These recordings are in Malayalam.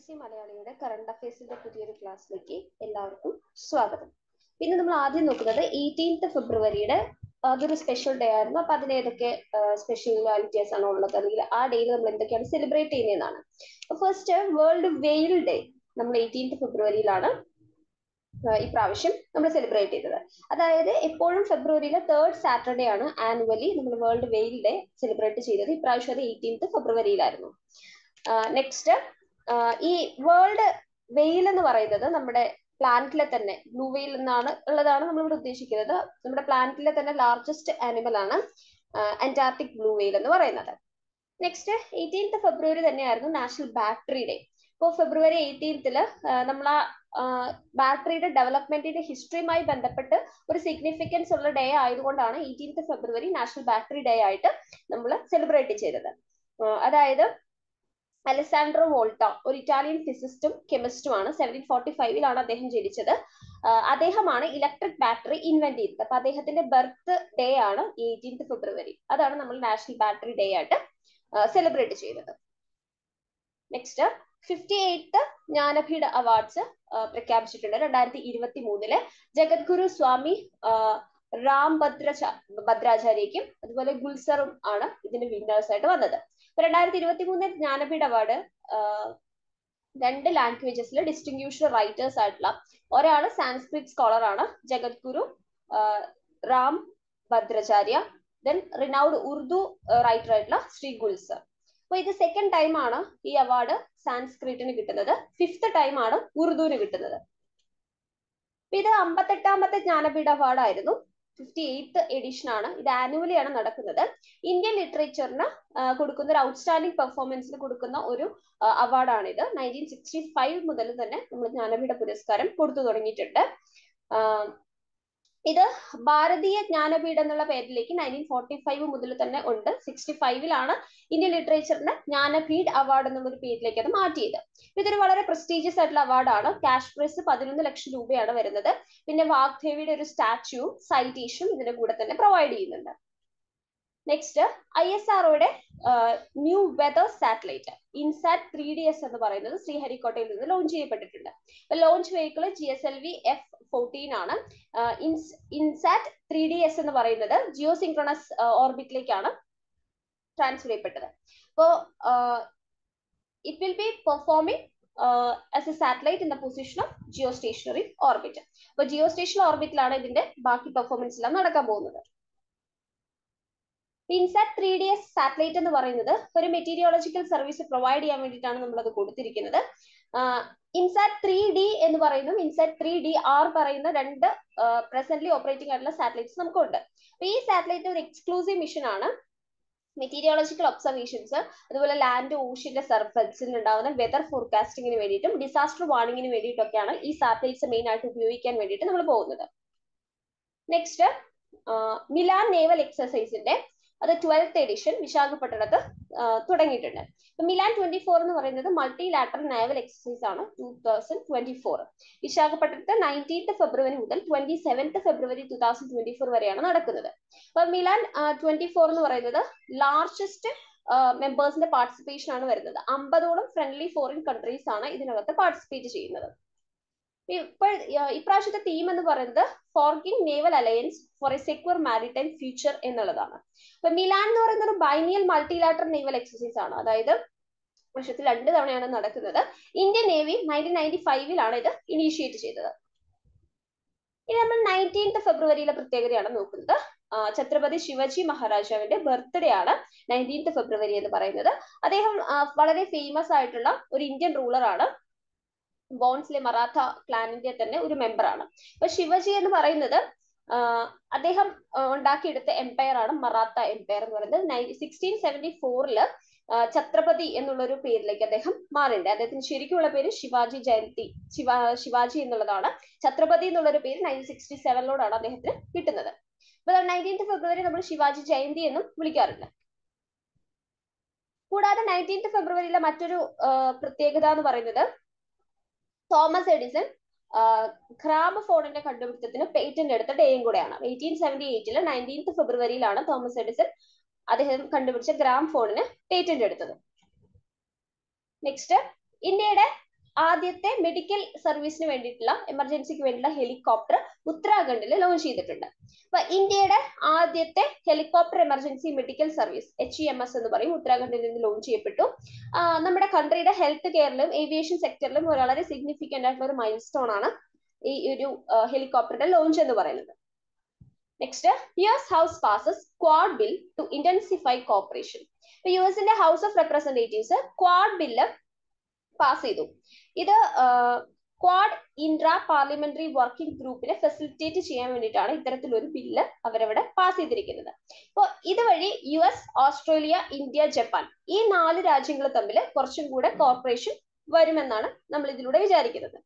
സി മലയാളിയുടെ കറണ്ട് അഫയേഴ്സിന്റെ പുതിയൊരു ക്ലാസ്സിലേക്ക് എല്ലാവർക്കും സ്വാഗതം ഇന്ന് നമ്മൾ ആദ്യം നോക്കുന്നത് എയ്റ്റീൻത്ത് ഫെബ്രുവരിയുടെ അതൊരു സ്പെഷ്യൽ ഡേ ആയിരുന്നു അപ്പൊ അതിന് ഏതൊക്കെ സ്പെഷ്യാലിറ്റീസ് ആണ് ഉള്ളത് അല്ലെങ്കിൽ ആ ഡേയിൽ നമ്മൾ എന്തൊക്കെയാണ് സെലിബ്രേറ്റ് ചെയ്യുന്നതെന്നാണ് ഫസ്റ്റ് വേൾഡ് വെയിൽ ഡേ നമ്മൾ എയ്റ്റീൻത്ത് ഫെബ്രുവരിയിലാണ് ഈ പ്രാവശ്യം നമ്മൾ സെലിബ്രേറ്റ് ചെയ്തത് അതായത് എപ്പോഴും ഫെബ്രുവരിയിലെ തേർഡ് സാറ്റർഡേ ആണ് ആനുവലി നമ്മൾ വേൾഡ് വെയിൽ ഡേ സെലിബ്രേറ്റ് ചെയ്തത് ഇപ്രാവശ്യം അത് എയ്റ്റീൻത്ത് ഫെബ്രുവരിയിലായിരുന്നു നെക്സ്റ്റ് ഈ വേൾഡ് വെയിൽ എന്ന് പറയുന്നത് നമ്മുടെ പ്ലാന്റിലെ തന്നെ ബ്ലൂ വെയിൽ എന്നാണ് ഉള്ളതാണ് നമ്മൾ ഇവിടെ ഉദ്ദേശിക്കുന്നത് നമ്മുടെ പ്ലാന്റിലെ തന്നെ ലാർജസ്റ്റ് ആനിമൽ ആണ് അന്റാർട്ടിക് ബ്ലൂ വെയിൽ എന്ന് പറയുന്നത് നെക്സ്റ്റ് എയ്റ്റീൻത്ത് ഫെബ്രുവരി തന്നെയായിരുന്നു നാഷണൽ ബാറ്ററി ഡേ ഇപ്പോൾ ഫെബ്രുവരി എയ്റ്റീൻത്തില് നമ്മൾ ആ ബാറ്ററിയുടെ ഡെവലപ്മെന്റിന്റെ ഹിസ്റ്ററിയുമായി ബന്ധപ്പെട്ട് ഒരു സിഗ്നിഫിക്കൻസ് ഉള്ള ഡേ ആയതുകൊണ്ടാണ് eighteenth February national battery day ആയിട്ട് നമ്മൾ സെലിബ്രേറ്റ് ചെയ്തത് അതായത് അലസാൻഡ്രോ വോൾട്ട ഒരു ഇറ്റാലിയൻ ഫിസിസ്റ്റും കെമിസ്റ്റുമാണ് സെവൻറ്റീൻ ഫോർട്ടി ഫൈവിലാണ് അദ്ദേഹം ജനിച്ചത് അദ്ദേഹമാണ് ഇലക്ട്രിക് ബാറ്ററി ഇൻവെന്റ് ചെയ്തത് അപ്പൊ അദ്ദേഹത്തിന്റെ ബർത്ത് ഡേ ആണ് എയ്റ്റീൻത്ത് ഫെബ്രുവരി അതാണ് നമ്മൾ നാഷണൽ ബാറ്ററി ഡേ ആയിട്ട് സെലിബ്രേറ്റ് ചെയ്തത് next fifty eighth Jnanpith awards പ്രഖ്യാപിച്ചിട്ടുണ്ട് രണ്ടായിരത്തി ഇരുപത്തി മൂന്നില് ജഗദ്ഗുരു സ്വാമി റാം ഭദ്ര ഭദ്രാചാര്യയ്ക്കും അതുപോലെ ഗുൽസറും ആണ് ഇതിന്റെ വിന്നേഴ്സ് ആയിട്ട് വന്നത് രണ്ടായിരത്തി ഇരുപത്തി മൂന്നിൽ ജ്ഞാനപീഠ അവാർഡ് രണ്ട് ലാംഗ്വേജസിൽ ഡിസ്റ്റിങ്യൂഷ്ഡ് റൈറ്റേഴ്സ് ആയിട്ടുള്ള ഒരാള് സാൻസ്ക്രിറ്റ് സ്കോളർ ആണ് Jagadguru Rambhadracharya then renowned Urdu writer ആയിട്ടുള്ള ശ്രീ ഗുൽസർ അപ്പൊ ഇത് സെക്കൻഡ് ടൈം ആണ് ഈ അവാർഡ് സാൻസ്ക്രിറ്റിന് കിട്ടുന്നത് ഫിഫ്ത്ത് ടൈം ആണ് ഉറുദുവിന് കിട്ടുന്നത് ഇത് അമ്പത്തെട്ടാമത്തെ ജ്ഞാനപീഠ അവാർഡ് ആയിരുന്നു ഫിഫ്റ്റി എയ്ത്ത് എഡിഷൻ ആണ് ഇത് ആനുവലി ആണ് നടക്കുന്നത് ഇന്ത്യൻ ലിറ്ററേച്ചറിന് കൊടുക്കുന്ന ഒരു ഔട്ട്സ്റ്റാൻഡിംഗ് പെർഫോമൻസിന് കൊടുക്കുന്ന ഒരു അവാർഡാണ് ഇത് നയൻറ്റീൻ സിക്സ്റ്റി ഫൈവ് മുതൽ തന്നെ നമ്മൾ ജ്ഞാനപീഠ പുരസ്കാരം കൊടുത്തു തുടങ്ങിയിട്ടുണ്ട് ഇത് ഭാരതീയ ജ്ഞാനപീഠ എന്നുള്ള പേരിലേക്ക് നയൻറ്റീൻ ഫോർട്ടി ഫൈവ് മുതൽ തന്നെ ഉണ്ട് സിക്സ്റ്റി ഫൈവിലാണ് ഇന്ത്യൻ ലിറ്ററേച്ചറിന് ജ്ഞാനപീഠ് അവാർഡ് എന്നുള്ള ഒരു പേരിലേക്ക് അത് മാറ്റിയത് ഇതൊരു വളരെ പ്രസ്റ്റീജിയസ് ആയിട്ടുള്ള അവാർഡാണ് ക്യാഷ് പ്രൈസ് പതിനൊന്ന് ലക്ഷം രൂപയാണ് വരുന്നത് പിന്നെ വാഗ്ദേവിയുടെ ഒരു സ്റ്റാച്യൂവും സൈറ്റേഷനും ഇതിന്റെ കൂടെ തന്നെ പ്രൊവൈഡ് ചെയ്യുന്നുണ്ട് നെക്സ്റ്റ് ഐ എസ് ആർഒയുടെ new weather satellite INSAT three D S എന്ന് പറയുന്നത് ശ്രീഹരിക്കോട്ടയിൽ നിന്ന് ലോഞ്ച് ചെയ്യപ്പെട്ടിട്ടുണ്ട് launch vehicle G S L V F fourteen ആണ് ഇൻസാറ്റ് ത്രീ ഡി എസ് എന്ന് പറയുന്നത് ജിയോ സിങ്ക്രണസ് ഓർബിറ്റിലേക്കാണ് ട്രാൻസ്ഫർ ചെയ്യപ്പെട്ടത് അപ്പോൾ it will be performing as a satellite in the position of geostationary orbit അപ്പോൾ ജിയോ സ്റ്റേഷണറി ഓർബിറ്റിലാണ് ഇതിന്റെ ബാക്കി പെർഫോമൻസ് എല്ലാം നടക്കാൻ പോകുന്നത് INSAT three D S satellite എന്ന് പറയുന്നത് ഒരു മെറ്റീരിയോളജിക്കൽ സർവീസ് പ്രൊവൈഡ് ചെയ്യാൻ വേണ്ടിയിട്ടാണ് നമ്മൾ അത് കൊടുത്തിരിക്കുന്നത് ഇൻസാറ്റ് ത്രീ ഡി എന്ന് പറയുന്നതും ഇൻസാറ്റ് ത്രീ ഡി ആർ പറയുന്ന രണ്ട് പ്രസന്റ്ലി ഓപ്പറേറ്റിംഗ് ആയിട്ടുള്ള സാറ്റലൈറ്റ്സ് നമുക്കുണ്ട് അപ്പൊ ഈ സാറ്റലൈറ്റ് ഒരു എക്സ്ക്ലൂസീവ് മിഷൻ ആണ് മെറ്റീരിയോളജിക്കൽ ഒബ്സർവേഷൻസ് അതുപോലെ ലാൻഡ് ഓഷ്യന്റെ സർഫസിൽ ഉണ്ടാകുന്ന വെതർ ഫോർകാസ്റ്റിങ്ങിന് വേണ്ടിയിട്ടും ഡിസാസ്റ്റർ വാർണിങ്ങിന് വേണ്ടിയിട്ടൊക്കെയാണ് ഈ സാറ്റലൈറ്റ്സ് മെയിൻ ആയിട്ട് ഉപയോഗിക്കാൻ വേണ്ടിയിട്ട് നമ്മൾ പോകുന്നത് നെക്സ്റ്റ് മിലാൻ നേവൽ എക്സസൈസിന്റെ അത് ട്വൽത്ത് എഡിഷൻ വിശാഖപട്ടണത്ത് തുടങ്ങിയിട്ടുണ്ട് മിലാൻ ട്വന്റി ഫോർ എന്ന് പറയുന്നത് മൾട്ടി ലാറ്ററൽ നാവൽ എക്സസൈസ് ആണ് ടൂ തൗസൻഡ് ട്വന്റി ഫോർ വിശാഖപട്ടണത്ത് നയൻറ്റീൻത്ത് ഫെബ്രുവരി മുതൽ twenty seventh February two thousand twenty four വരെയാണ് നടക്കുന്നത് അപ്പൊ മിലാൻ ട്വന്റി ഫോർ എന്ന് പറയുന്നത് ലാർജസ്റ്റ് മെമ്പേഴ്സിന്റെ പാർട്ടിസിപ്പേഷൻ ആണ് വരുന്നത് അമ്പതോളം ഫ്രണ്ട്ലി ഫോറിൻ കൺട്രീസ് ആണ് ഇതിനകത്ത് പാർട്ടിസിപ്പേറ്റ് ചെയ്യുന്നത് ഇപ്പോൾ ഇപ്രാവശ്യത്തെ തീം എന്ന് പറയുന്നത് forging naval alliance for a secure maritime future എന്നുള്ളതാണ് അപ്പൊ മിലാൻ എന്ന് പറയുന്ന ഒരു ബൈനിയൽ മൾട്ടിലാറ്റർ നേവൽ എക്സസൈസ് ആണ് അതായത് വർഷത്തിൽ രണ്ട് തവണയാണ് നടക്കുന്നത് ഇന്ത്യൻ നേവി നയൻറ്റീൻ നയൻറ്റി ഫൈവിലാണ് ഇത് ഇനീഷ്യേറ്റ് ചെയ്തത് ഇനി നമ്മൾ നയൻറ്റീൻത്ത് ഫെബ്രുവരിയിലെ പ്രത്യേകതയാണ് നോക്കുന്നത് ഛത്രപതി ശിവജി മഹാരാജാവിന്റെ ബർത്ത്ഡേ ആണ് നയൻറ്റീൻത്ത് ഫെബ്രുവരി എന്ന് പറയുന്നത് അദ്ദേഹം വളരെ ഫേമസ് ആയിട്ടുള്ള ഒരു ഇന്ത്യൻ റൂളർ ആണ് ബോൺസിലെ മറാത്ത ക്ലാനിന്റെ തന്നെ ഒരു മെമ്പർ ആണ് അപ്പൊ ശിവജി എന്ന് പറയുന്നത് അദ്ദേഹം ഉണ്ടാക്കിയെടുത്ത എംപയർ ആണ് മറാത്ത എംപയർ എന്ന് പറയുന്നത് സിക്സ്റ്റീൻ സെവൻറ്റി ഫോറില് ഛത്രപതി എന്നുള്ള ഒരു പേരിലേക്ക് അദ്ദേഹം മാറിണ്ട് അദ്ദേഹത്തിന് ശരിക്കുള്ള പേര് ശിവാജി ജയന്തി ശിവ ശിവാജി എന്നുള്ളതാണ് ഛത്രപതി എന്നുള്ള ഒരു പേര് നയൻറ്റീൻ സിക്സ്റ്റി സെവനിലോടാണ് അദ്ദേഹത്തിന് കിട്ടുന്നത് അപ്പൊ നയൻറ്റീൻത്ത് ഫെബ്രുവരി നമ്മൾ ശിവാജി ജയന്തി എന്നും വിളിക്കാറുണ്ട് കൂടാതെ നയൻറ്റീൻത്ത് ഫെബ്രുവരിയിലെ മറ്റൊരു പ്രത്യേകത എന്ന് പറയുന്നത് തോമസ് എഡിസൺ ഗ്രാമഫോണിന്റെ കണ്ടുപിടുത്തത്തിന് പേറ്റന്റ് എടുത്ത ഡേയും കൂടെയാണ് എയ്റ്റീൻ സെവന്റി എയ്റ്റില് നയൻറ്റീൻത്ത് ഫെബ്രുവരിയിലാണ് തോമസ് എഡിസൺ അദ്ദേഹം കണ്ടുപിടിച്ച ഗ്രാം ഫോണിന് പേറ്റന്റ് എടുത്തത് നെക്സ്റ്റ് ഇന്ത്യയുടെ ആദ്യത്തെ മെഡിക്കൽ സർവീസിന് വേണ്ടിയിട്ടുള്ള എമർജൻസിക്ക് വേണ്ടിയിട്ടുള്ള ഹെലികോപ്റ്റർ ഉത്തരാഖണ്ഡിൽ ലോഞ്ച് ചെയ്തിട്ടുണ്ട് അപ്പൊ ഇന്ത്യയുടെ ആദ്യത്തെ helicopter emergency medical service H E M S എന്ന് പറയും ഉത്തരാഖണ്ഡിൽ നിന്ന് ലോഞ്ച് ചെയ്യപ്പെട്ടു നമ്മുടെ കൺട്രിയുടെ ഹെൽത്ത് കെയറിലും ഏവിയേഷൻ സെക്ടറിലും വളരെ സിഗ്നിഫിക്കന്റ് ആയിട്ടുള്ള ഒരു മൈൽ സ്റ്റോൺ ആണ് ഈ ഒരു ഹെലികോപ്റ്ററിന്റെ ലോഞ്ച് എന്ന് പറയുന്നത് next U S house passes quad bill to intensify cooperation ഇപ്പൊ യു എസിന്റെ house of representatives quad bill pass ചെയ്തു ഇത് ക്വാഡ് ഇൻട്രാ പാർലമെന്ററി വർക്കിംഗ് ഗ്രൂപ്പിനെ ഫെസിലിറ്റേറ്റ് ചെയ്യാൻ വേണ്ടിയിട്ടാണ് ഇത്തരത്തിലൊരു ബില്ല് അവരവിടെ പാസ് ചെയ്തിരിക്കുന്നത് അപ്പോൾ ഇതുവഴി U S Australia India Japan ഈ നാല് രാജ്യങ്ങൾ തമ്മിൽ കുറച്ചും കൂടെ കോർപ്പറേഷൻ വരുമെന്നാണ് നമ്മൾ ഇതിലൂടെ വിചാരിക്കുന്നത്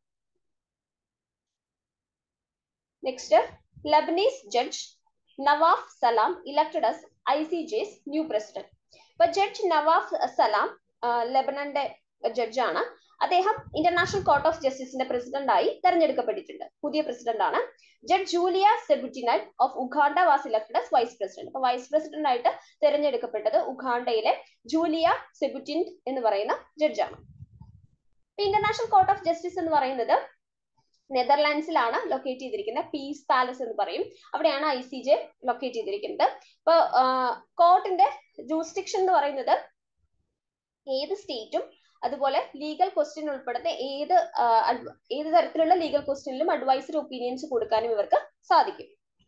next Lebanese judge Nawaf Salam elected as I C J's new president ഇപ്പൊ ജഡ്ജ് നവാഫ് സലാം ലെബനന്റെ ജഡ്ജാണ് അദ്ദേഹം ഇന്റർനാഷണൽ കോർട്ട് ഓഫ് ജസ്റ്റിസിന്റെ പ്രസിഡന്റ് ആയി തെരഞ്ഞെടുക്കപ്പെട്ടിട്ടുണ്ട് പുതിയ പ്രസിഡന്റ് ആണ് judge Julia Sebutinde of Uganda was elected as vice president അപ്പൊ വൈസ് പ്രസിഡന്റ് ആയിട്ട് തെരഞ്ഞെടുക്കപ്പെട്ടത് ഉഗാണ്ടയിലെ ജൂലിയ സെബുറ്റിൻ എന്ന് പറയുന്ന ജഡ്ജാണ് ഇന്റർനാഷണൽ കോർട്ട് ഓഫ് ജസ്റ്റിസ് എന്ന് പറയുന്നത് നെതർലാൻഡ്സിലാണ് ലൊക്കേറ്റ് ചെയ്തിരിക്കുന്നത് പീസ് പാലസ് എന്ന് പറയും അവിടെയാണ് ഐ സി ജെ ലൊക്കേറ്റ് ചെയ്തിരിക്കുന്നത് ഇപ്പൊ കോർട്ടിന്റെ ജൂസ്ഡിക്ഷൻ എന്ന് പറയുന്നത് ഏത് സ്റ്റേറ്റും അതുപോലെ ലീഗൽ ക്വസ്റ്റ്യൻ ഉൾപ്പെടുന്ന ഏത് ഏത് തരത്തിലുള്ള ലീഗൽ ക്വസ്റ്റ്യനിലും അഡ്വൈസറി ഒപ്പീനിയൻസ് കൊടുക്കാനും ഇവർക്ക് സാധിക്കും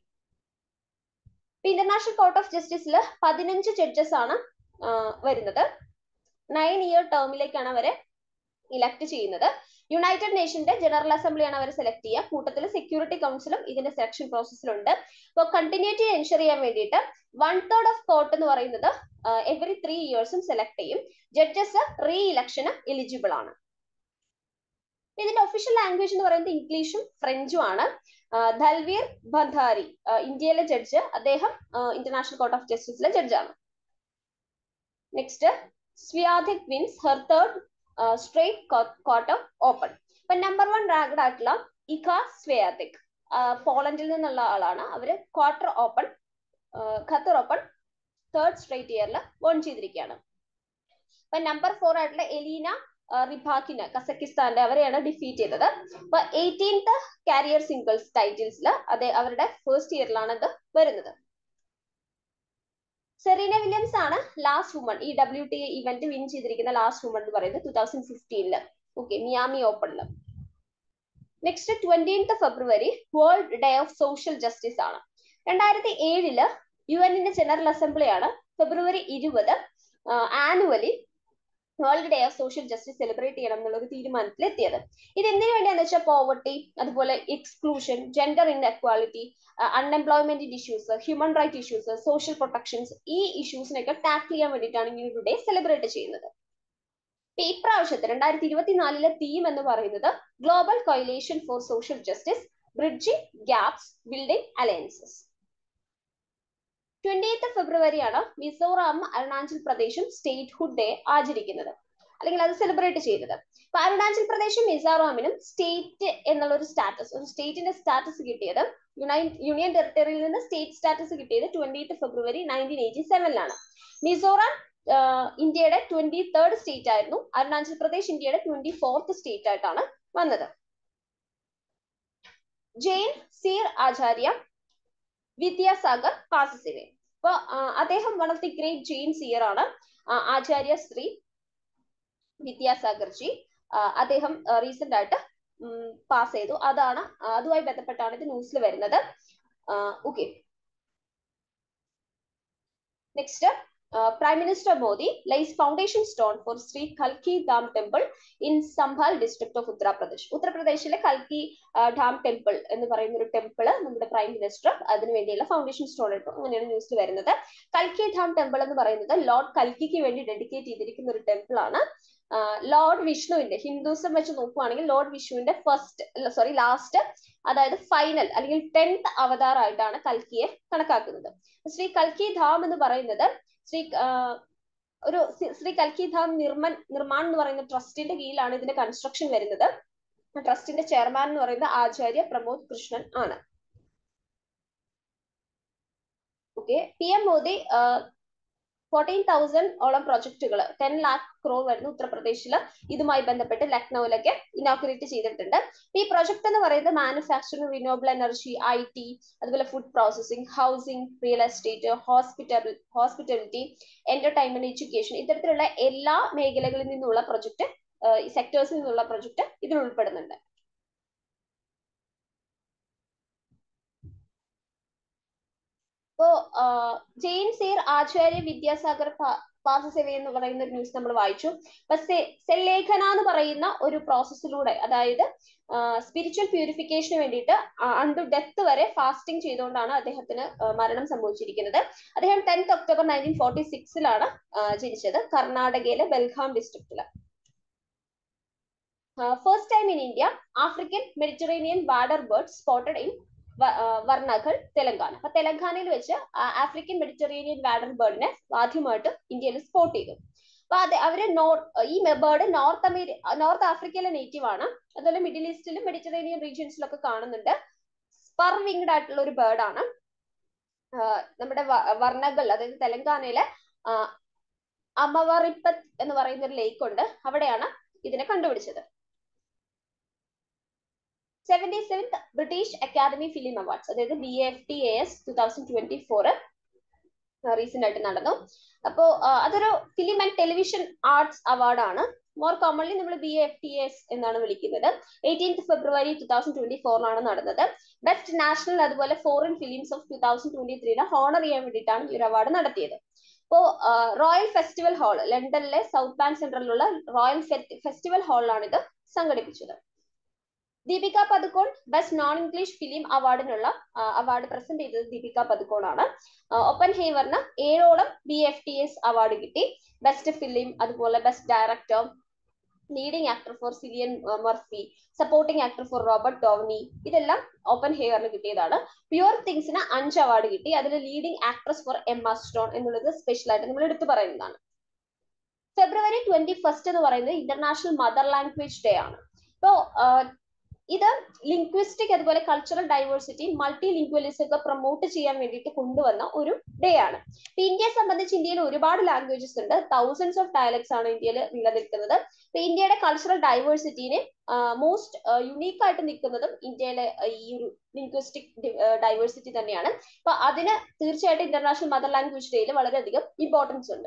ഇന്റർനാഷണൽ കോർട്ട് ഓഫ് ജസ്റ്റിസിൽ പതിനഞ്ച് ജഡ്ജസ് ആണ് വരുന്നത് നയൻ ഇയർ ടേമിലേക്കാണ് അവരെ ഇലക്ട് ചെയ്യുന്നത് യുണൈറ്റഡ് നേഷന്റെ ജനറൽ അസംബ്ലിയാണ് അവർ സെലക്ട് ചെയ്യുക കൂട്ടത്തിൽ സെക്യൂരിറ്റി കൗൺസിലും ഇതിന്റെ സെലക്ഷൻ പ്രോസസ്സിലുണ്ട് അപ്പോൾ കണ്ടിന്യൂറ്റി എൻഷർ ചെയ്യാൻ വേണ്ടിയിട്ട് വൺ തേർഡ് ഓഫ് കോർട്ട് എന്ന് പറയുന്നത് എവറി ത്രീ ഇയേഴ്സും സെലക്ട് ചെയ്യും ജഡ്ജസ് റീ ഇലക്ഷന് എലിജിബിൾ ആണ് ഇതിന്റെ ഒഫീഷ്യൽ ലാംഗ്വേജ് എന്ന് പറയുന്നത് ഇംഗ്ലീഷും ഫ്രഞ്ചും ആണ് ധൽവീർ ബന്ധാരി ഇന്ത്യയിലെ ജഡ്ജ് അദ്ദേഹം international court of ജസ്റ്റിസിലെ ജഡ്ജാണ് next സ്വിയാധിക് wins her third straight quarter open ഇപ്പൊ നമ്പർ വൺ റാങ്ക്ഡ് ആയിട്ടുള്ള ഇഖ സ്വേയാതിക് പോളണ്ടിൽ നിന്നുള്ള ആളാണ് അവര് quarter open Qatar open third straight ഇയറിൽ വോൺ ചെയ്തിരിക്കുകയാണ് അപ്പൊ നമ്പർ ഫോർ ആയിട്ടുള്ള എലീന റിബാക്കിന് കസക്കിസ്ഥാന്റെ അവരെയാണ് ഡിഫീറ്റ് ചെയ്തത് അപ്പൊ എയ്റ്റീൻത്ത് കാരിയർ സിംഗിൾസ് ടൈറ്റിൽസിൽ അതെ അവരുടെ ഫസ്റ്റ് ഇയറിലാണ് ഇത് വരുന്നത് സെറീന വില്യംസ് ആണ് ലാസ്റ്റ് വുമൺ ഈ ഡബ്ല്യു ടി ഇവന്റ് വിൻ ചെയ്തിരിക്കുന്ന ലാസ്റ്റ് വുമൺ എന്ന് പറയുന്നത് ടൂ തൗസൻഡ് ഫിഫ്റ്റീനില് ഓക്കെ മിയാമി ഓപ്പണില് next twentieth February world day of social justice ആണ് രണ്ടായിരത്തി ഏഴില് യു എന്നിന്റെ ജനറൽ അസംബ്ലിയാണ് ഫെബ്രുവരി ഇരുപത് annually world day of social justice celebrate ചെയ്യണം എന്നുള്ള ഒരു തീരുമാനത്തിൽ എത്തിയത് ഇത് എന്തിനു വേണ്ടിയാന്ന് വെച്ചാൽ പോവർട്ടി അതുപോലെ exclusion gender inequality unemployment issues human right issues social protections ഈ ഇഷ്യൂസിനൊക്കെ ടാക്കിൾ ചെയ്യാൻ വേണ്ടിയിട്ടാണ് ഇങ്ങനെ ഒരു ഡേ സെലിബ്രേറ്റ് ചെയ്യുന്നത് ഈ പ്രാവശ്യത്തെ രണ്ടായിരത്തി ഇരുപത്തിനാലിലെ തീം എന്ന് പറയുന്നത് global coalition for social justice bridging gaps building alliances twentieth ഫെബ്രുവരിയാണ് മിസോറാം അരുണാചൽ പ്രദേശും സ്റ്റേറ്റ്ഹുഡ് ഡേ ആചരിക്കുന്നത് അല്ലെങ്കിൽ അത് സെലിബ്രേറ്റ് ചെയ്തത് അപ്പൊ അരുണാചൽ പ്രദേശും മിസോറാമിനും സ്റ്റേറ്റ് എന്നുള്ള ഒരു സ്റ്റാറ്റസ് ഒരു സ്റ്റേറ്റിന്റെ സ്റ്റാറ്റസ് കിട്ടിയത് യൂണിയൻ ടെറിട്ടറിയിൽ നിന്ന് സ്റ്റേറ്റ് സ്റ്റാറ്റസ് കിട്ടിയത് ട്വന്റിയത്ത് ഫെബ്രുവരി നയൻറ്റീൻ എയ്റ്റി സെവനിലാണ് മിസോറാം ഇന്ത്യയുടെ ട്വന്റി തേർഡ് സ്റ്റേറ്റ് ആയിരുന്നു അരുണാചൽ പ്രദേശ് ഇന്ത്യയുടെ ട്വന്റി ഫോർത്ത് സ്റ്റേറ്റ് ആയിട്ടാണ് വന്നത് ജെയിൻ സീർ ആചാര്യ വിദ്യാസാഗർ പാസസിനെ അപ്പൊ അദ്ദേഹം one of the great Jain seer ആണ് ആചാര്യ ശ്രീ വിദ്യാസാഗർ ജി അദ്ദേഹം റീസെന്റ് ആയിട്ട് പാസ് ചെയ്തു അതാണ് അതുമായി ബന്ധപ്പെട്ടാണ് ഇത് ന്യൂസിൽ വരുന്നത് okay next prime minister Modi lays foundation stone for Shri കൽക്കി Dham temple in Sambhal district of Uttar Pradesh ഉത്തർപ്രദേശിലെ കൽക്കി ഡാം ടെമ്പിൾ എന്ന് പറയുന്ന ഒരു ടെമ്പിൾ നമ്മുടെ പ്രൈം മിനിസ്റ്റർ അതിനു വേണ്ടിയുള്ള ഫൗണ്ടേഷൻ സ്റ്റോൺ ഇട്ടു അങ്ങനെയാണ് ന്യൂസിൽ വരുന്നത് കൽക്കി ഡാം ടെമ്പിൾ എന്ന് പറയുന്നത് ലോർഡ് കൽക്കിക്ക് വേണ്ടി ഡെഡിക്കേറ്റ് ചെയ്തിരിക്കുന്ന ഒരു ടെമ്പിൾ ആണ് ലോർഡ് വിഷ്ണുവിന്റെ ഹിന്ദുസം വെച്ച് നോക്കുവാണെങ്കിൽ ലോർഡ് വിഷ്ണുവിന്റെ ഫസ്റ്റ് സോറി ലാസ്റ്റ് അതായത് ഫൈനൽ അല്ലെങ്കിൽ ടെൻത്ത് അവതാർ ആയിട്ടാണ് കൽക്കിയെ കണക്കാക്കുന്നത് ശ്രീ കൽക്കി ധാം എന്ന് പറയുന്നത് ശ്രീ ഒരു ശ്രീ കൽക്കി ധാം നിർമ്മൻ നിർമ്മാൺ എന്ന് പറയുന്ന ട്രസ്റ്റിന്റെ കീഴിലാണ് ഇതിന്റെ കൺസ്ട്രക്ഷൻ വരുന്നത് ട്രസ്റ്റിന്റെ ചെയർമാൻ എന്ന് പറയുന്നത് ആചാര്യ പ്രമോദ് കൃഷ്ണൻ ആണ് okay P M Modi fourteen thousand ഓളം പ്രൊജക്ടുകൾ ടെൻ ലാക്ക് ക്രോർ വരുന്ന ഉത്തർപ്രദേശിൽ ഇതുമായി ബന്ധപ്പെട്ട് ലക്നൌവിലൊക്കെ ഇനോഗ്രേറ്റ് ചെയ്തിട്ടുണ്ട് ഈ പ്രൊജക്ട് എന്ന് പറയുന്നത് manufacturing renewable energy I T അതുപോലെ food processing housing real estate hospital hospitality entertainment education ഇത്തരത്തിലുള്ള എല്ലാ മേഖലകളിൽ നിന്നുള്ള പ്രൊജക്ട് സെക്ടേഴ്സിൽ നിന്നുള്ള പ്രൊജക്ട് ഇതിൽ ഉൾപ്പെടുന്നുണ്ട് ഇപ്പോ ജെയിൻ സീർ ആചാര്യ വിദ്യാസാഗർ പാസസേവ എന്ന് പറയുന്ന ഒരു ന്യൂസ് നമ്മൾ വായിച്ചു അപ്പൊ സെല്ലേഖന എന്ന് പറയുന്ന ഒരു പ്രോസസ്സിലൂടെ അതായത് സ്പിരിച്വൽ പ്യൂരിഫിക്കേഷന് വേണ്ടിയിട്ട് അണ്ടു ഡെത്ത് വരെ ഫാസ്റ്റിംഗ് ചെയ്തുകൊണ്ടാണ് അദ്ദേഹത്തിന് മരണം സംഭവിച്ചിരിക്കുന്നത് അദ്ദേഹം ടെൻത്ത് ഒക്ടോബർ നയൻറ്റീൻ ഫോർട്ടി സിക്സിലാണ് ജനിച്ചത് കർണാടകയിലെ ബെൽഗാം ഡിസ്ട്രിക്റ്റില് first time in India African Mediterranean wader bird spotted in വർണ്ണകൾ തെലങ്കാന അപ്പൊ തെലങ്കാനയിൽ വെച്ച് ആഫ്രിക്കൻ മെഡിറ്ററേനിയൻ വാഡർ ബേർഡിനെ ആദ്യമായിട്ട് ഇന്ത്യയിൽ സ്പോട്ട് ചെയ്തു അപ്പൊ അത് അവര് നോർത്ത് ഈ ബേർഡ് നോർത്ത് അമേരി നോർത്ത് ആഫ്രിക്കയിലെ നേറ്റീവ് ആണ് അതുപോലെ മിഡിൽ ഈസ്റ്റിലും മെഡിറ്ററേനിയൻ റീജിയൻസിലൊക്കെ കാണുന്നുണ്ട് സ്പർ വിങ്ഡ് ആയിട്ടുള്ള ഒരു ബേർഡ് ആണ് നമ്മുടെ വർണ്ണകൾ അതായത് തെലങ്കാനയിലെ അമവറിപ്പത്ത് എന്ന് പറയുന്ന ഒരു ലേക്ക് ഉണ്ട് അവിടെയാണ് ഇതിനെ കണ്ടുപിടിച്ചത് seventy seventh British academy film awards അതായത് B F T A S two thousand twenty four recent ആയിട്ട് നടന്നു അപ്പോ അതൊരു ഫിലിം ആൻഡ് ടെലിവിഷൻ ആർട്സ് അവാർഡാണ് മോർ കോമൺലി നമ്മൾ ബി എഫ് ടി എസ് എന്നാണ് വിളിക്കുന്നത് eighteenth February two thousand twenty ഫോറിലാണ് നടന്നത് ബെസ്റ്റ് നാഷണൽ അതുപോലെ foreign films of two thousand twenty ത്രീനെ ഹോണർ ചെയ്യാൻ വേണ്ടിയിട്ടാണ് ഈ ഒരു അവാർഡ് നടത്തിയത് ഇപ്പോ റോയൽ ഫെസ്റ്റിവൽ ഹാൾ ലണ്ടനിലെ സൗത്ത് ബാങ്ക് സെന്ററിലുള്ള റോയൽ ഫെസ്റ്റിവൽ ഹാളിലാണ് ഇത് സംഘടിപ്പിച്ചത് Deepika Padukone best non English film അവാർഡിനുള്ള അവാർഡ് പ്രസന്റ് ചെയ്തത് ദീപിക പതുക്കോൺ ആണ് ഒപ്പൻ ഹേവറിന് ഏഴോളം B F T S award കിട്ടി ബെസ്റ്റ് ഫിലിം അതുപോലെ best director leading actor for Cillian Murphy supporting actor for Robert Downey ഇതെല്ലാം ഓപ്പൺ ഹെയറിന് കിട്ടിയതാണ് പ്യുവർ തിങ്സിന് അഞ്ച് അവാർഡ് കിട്ടി അതിൽ leading actress for Emma Stone എന്നുള്ളത് സ്പെഷ്യൽ ആയിട്ട് നമ്മൾ എടുത്തു പറയുന്നതാണ് ഫെബ്രുവരി ട്വന്റി ഫസ്റ്റ് എന്ന് പറയുന്നത് ഇന്റർനാഷണൽ മദർ ലാംഗ്വേജ് ഡേ ആണ് ഇപ്പോ ഇത് ലിംഗ്വിസ്റ്റിക് അതുപോലെ കൾച്ചറൽ ഡൈവേഴ്സിറ്റി മൾട്ടി ലിംഗ്വലിസം ഒക്കെ പ്രൊമോട്ട് ചെയ്യാൻ വേണ്ടിയിട്ട് കൊണ്ടുവന്ന ഒരു ഡേ ആണ് ഇപ്പൊ ഇന്ത്യയെ സംബന്ധിച്ച് ഇന്ത്യയിൽ ഒരുപാട് ലാംഗ്വേജസ് ഉണ്ട് തൗസൻഡ്സ് ഓഫ് ഡയലക്ട്സ് ആണ് ഇന്ത്യയിൽ നിലനിൽക്കുന്നത് ഇപ്പൊ ഇന്ത്യയുടെ കൾച്ചറൽ ഡൈവേഴ്സിറ്റിനെ മോസ്റ്റ് യുണീക്ക് ആയിട്ട് നിൽക്കുന്നതും ഇന്ത്യയിലെ ഈ ഒരു ലിംഗ്വിസ്റ്റിക് ഡൈവേഴ്സിറ്റി തന്നെയാണ് അപ്പൊ അതിന് തീർച്ചയായിട്ടും ഇന്റർനാഷണൽ മദർ ലാംഗ്വേജ് ഡേയിൽ വളരെയധികം ഇമ്പോർട്ടൻസ് ഉണ്ട്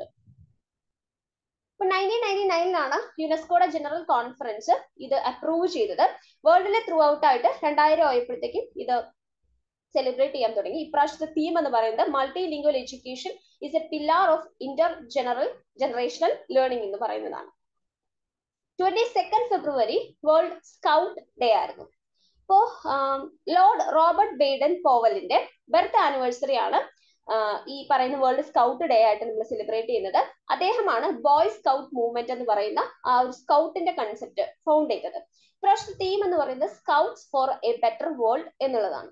ഇപ്പൊ നയൻറ്റീൻ നയൻറ്റി നയനിലാണ് യുനെസ്കോയുടെ ജനറൽ കോൺഫറൻസ് ഇത് അപ്രൂവ് ചെയ്തത് വേൾഡിലെ ത്രൂ ഔട്ട് ആയിട്ട് രണ്ടായിരം ആയപ്പോഴത്തേക്കും ഇത് സെലിബ്രേറ്റ് ചെയ്യാൻ തുടങ്ങി ഇപ്രാവശ്യത്തെ തീം എന്ന് പറയുന്നത് multilingual education is a pillar of inter general generational learning എന്ന് പറയുന്നതാണ് twenty second February world scout day ആയിരുന്നു ഇപ്പോ ലോർഡ് റോബർട്ട് ബെയ്ഡൻ പോവലിന്റെ ബർത്ത് ആനിവേഴ്സറി ആണ് ഈ പറയുന്ന വേൾഡ് സ്കൗട്ട് ഡേ ആയിട്ട് നമ്മൾ സെലിബ്രേറ്റ് ചെയ്യുന്നത് അദ്ദേഹമാണ് ബോയ് സ്കൗട്ട് മൂവ്മെന്റ് എന്ന് പറയുന്ന ആ ഒരു സ്കൗട്ടിന്റെ കൺസെപ്റ്റ് ഫൗണ്ട് ചെയ്തത് ഇപ്രാവശ്യത്തെ തീം എന്ന് പറയുന്നത് scouts for a better world എന്നുള്ളതാണ്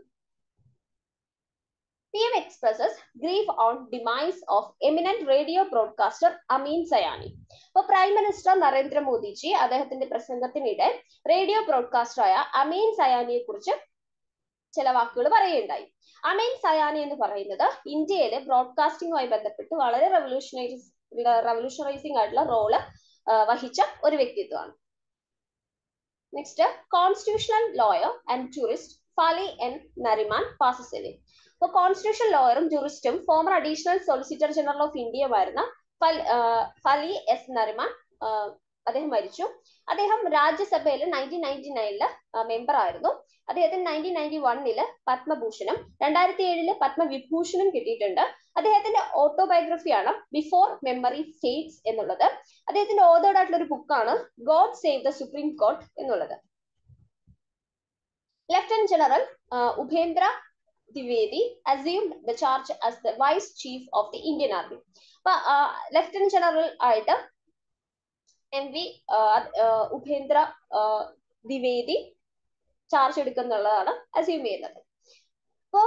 PM expresses grief on demise of eminent radio broadcaster Ameen Sayani അപ്പൊ പ്രൈം മിനിസ്റ്റർ നരേന്ദ്രമോദിജി അദ്ദേഹത്തിന്റെ പ്രസംഗത്തിനിടെ റേഡിയോ ബ്രോഡ്കാസ്റ്ററായ അമീൻ സയാനിയെ കുറിച്ച് ചില വാക്കുകൾ പറയുകയുണ്ടായി അമീൻ സയാനി എന്ന് പറയുന്നത് ഇന്ത്യയിലെ ബ്രോഡ്കാസ്റ്റിംഗുമായി ബന്ധപ്പെട്ട് വളരെ റെവല്യൂഷണൈസ് റെവല്യൂഷണറൈസിംഗ് ആയിട്ടുള്ള റോള് വഹിച്ച ഒരു വ്യക്തിത്വമാണ് next constitutional lawyer and jurist Fali N Nariman പാസസെലി ഇപ്പൊ കോൺസ്റ്റിറ്റ്യൂഷൻ ലോയറും ജുറിസ്റ്റും former additional solicitor general of ഇന്ത്യയുമായിരുന്ന ഫലി എസ് നരിമാൻ അദ്ദേഹം മരിച്ചു അദ്ദേഹം രാജ്യസഭയിൽ നയൻറ്റീൻ നയൻറ്റി നയനില് മെമ്പർ ആയിരുന്നു അദ്ദേഹത്തിന് നയൻറ്റീൻ നയൻറ്റി വണ്ണില് പത്മഭൂഷണം രണ്ടായിരത്തി ഏഴില് പത്മവിഭൂഷണം കിട്ടിയിട്ടുണ്ട് അദ്ദേഹത്തിന്റെ ഓട്ടോബയോഗ്രഫിയാണ് ബിഫോർ മെമ്മറി ഫേറ്റ്സ് എന്നുള്ളത് അദ്ദേഹത്തിന്റെ ഓതേർഡ് ആയിട്ടുള്ള ഒരു ബുക്കാണ് God save the supreme court എന്നുള്ളത് lieutenant general Upendra Dwivedi assumed the charge as the vice chief of the Indian army അപ്പൊ ലഫ്റ്റനന്റ് ജനറൽ ആയിട്ട് M V Upendra Dwivedi charge എടുക്കുന്നുള്ളതാണ് അസ്യൂം ചെയ്യുന്നത് ഇപ്പോ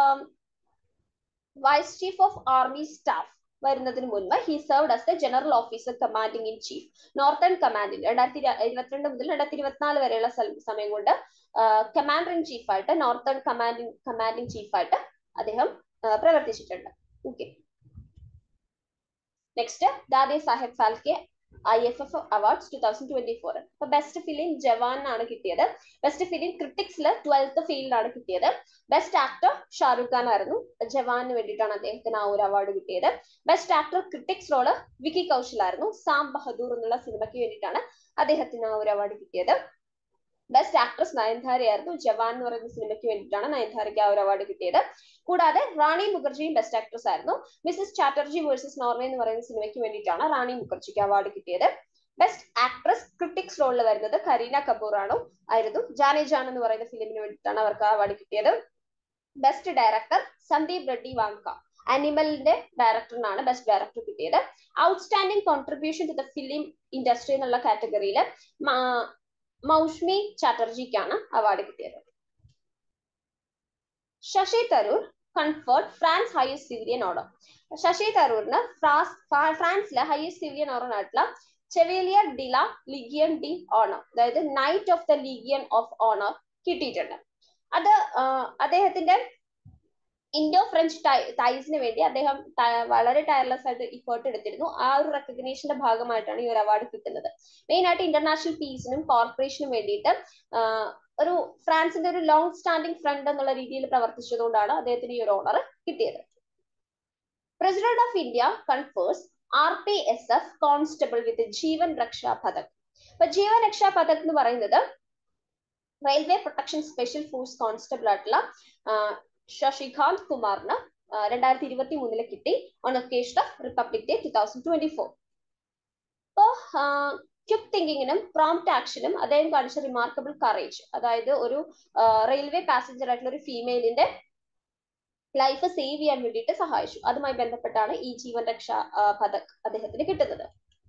vice chief of army staff വരുന്നതിന് മുൻപ് he served as the general officer commanding in chief northern കമാൻഡിൽ രണ്ടായിരത്തി ഇരുപത്തിരണ്ട് മുതൽ രണ്ടായിരത്തി ഇരുപത്തിനാല് വരെയുള്ള സമയം കൊണ്ട് കമാൻഡർ ഇൻ ചീഫ് ആയിട്ട് നോർത്തേൺ കമാൻഡിംഗ് കമാൻഡിംഗ് ചീഫ് ആയിട്ട് അദ്ദേഹം പ്രവർത്തിച്ചിട്ടുണ്ട് okay next Dadasaheb Phalke I F F awards two thousand twenty four അപ്പൊ ബെസ്റ്റ് ഫിലിം ജവാനാണ് കിട്ടിയത് ബെസ്റ്റ് ഫിലിം ക്രിട്ടിക്സിൽ ട്വൽത്ത് ഫീൽഡാണ് കിട്ടിയത് ബെസ്റ്റ് ആക്ടർ ഷാറുഖ് ഖാൻ ആയിരുന്നു ജവാന് വേണ്ടിയിട്ടാണ് അദ്ദേഹത്തിന് ആ ഒരു അവാർഡ് കിട്ടിയത് best actor critics role Vicky Kaushal ആയിരുന്നു സാം ബഹദൂർ എന്നുള്ള സിനിമയ്ക്ക് വേണ്ടിയിട്ടാണ് അദ്ദേഹത്തിന് ആ ഒരു അവാർഡ് കിട്ടിയത് ബെസ്റ്റ് ആക്ട്രസ് നയൻതാരയായിരുന്നു ജവാൻ എന്ന് പറയുന്ന സിനിമയ്ക്ക് വേണ്ടിയിട്ടാണ് നയൻതാരയ്ക്ക് ആ ഒരു അവാർഡ് കിട്ടിയത് കൂടാതെ റാണി മുഖർജിയും ബെസ്റ്റ് ആക്ട്രസ് ആയിരുന്നു മിസസ് ചാറ്റർജി വേഴ്സസ് നോർവേ എന്ന് പറയുന്ന സിനിമയ്ക്ക് വേണ്ടിയിട്ടാണ് റാണി മുഖർജിക്ക് അവാർഡ് കിട്ടിയത് ബെസ്റ്റ് ആക്ട്രസ് ക്രിട്ടിക്സ് റോളിൽ വരുന്നത് കരീന കപൂർ ആണ് ആയിരുന്നു ജാനെ ജാൻ എന്ന് പറയുന്ന ഫിലിമിന് വേണ്ടിയിട്ടാണ് അവർക്ക് അവാർഡ് കിട്ടിയത് ബെസ്റ്റ് ഡയറക്ടർ സന്ദീപ് റെഡ്ഡി വാങ്ക അനിമലിന്റെ ഡയറക്ടറിനാണ് ബെസ്റ്റ് ഡയറക്ടർ കിട്ടിയത് outstanding contribution to the film industry എന്നുള്ള കാറ്റഗറിയിൽ മൗഷ്മി ചാറ്റർജിക്കാണ് അവാർഡ് കിട്ടിയത് Shashi Tharoor conferred France highest civilian order Shashi തരൂറിന് ഫ്രാൻസിലെ ഹയസ്റ്റ് സിവിലിയൻ ഓർഡർ ആയിട്ടുള്ള chevalier de la legion de honour അതായത് knight of the legion of honour കിട്ടിയിട്ടുണ്ട് അത് അദ്ദേഹത്തിന്റെ ഇൻഡോ ഫ്രഞ്ച് ടൈസിന് വേണ്ടി അദ്ദേഹം വളരെ ടയർലെസ് ആയിട്ട് ഇഫേർട്ട് എടുത്തിരുന്നു ആ ഒരു റെക്കഗ്നേഷന്റെ ഭാഗമായിട്ടാണ് ഈ ഒരു അവാർഡ് കിട്ടുന്നത് മെയിൻ ആയിട്ട് ഇന്റർനാഷണൽ പീസിനും കോർപ്പറേഷനും വേണ്ടിയിട്ട് ഒരു ഫ്രാൻസിന്റെ ഒരു ലോങ് സ്റ്റാൻഡിംഗ് ഫ്രണ്ട് എന്നുള്ള രീതിയിൽ പ്രവർത്തിച്ചതുകൊണ്ടാണ് അദ്ദേഹത്തിന് ഈ ഒരു ഓണർ കിട്ടിയത് president of India confers R P S F constable with Jeevan Raksha Padak അപ്പൊ ജീവൻ രക്ഷാ പതക് എന്ന് പറയുന്നത് railway protection special force constable ആയിട്ടുള്ള ശശികാന്ത് കുമാറിന് രണ്ടായിരത്തി ഇരുപത്തി മൂന്നില് കിട്ടി on occasion of republic day two thousand twenty four അപ്പോ ക്വിക്ക് തിങ്കിങ്ങിനും പ്രോംപ്റ്റ് ആക്ഷനും അദ്ദേഹം കാണിച്ച റിമാർക്കബിൾ കറേജ് അതായത് ഒരു റെയിൽവേ പാസഞ്ചർ ആയിട്ടുള്ള ഒരു ഫീമെയിലിന്റെ ലൈഫ് സേവ് ചെയ്യാൻ വേണ്ടിയിട്ട് സഹായിച്ചു അതുമായി ബന്ധപ്പെട്ടാണ് ഈ ജീവൻ രക്ഷാ പതക് അദ്ദേഹത്തിന് കിട്ടുന്നത്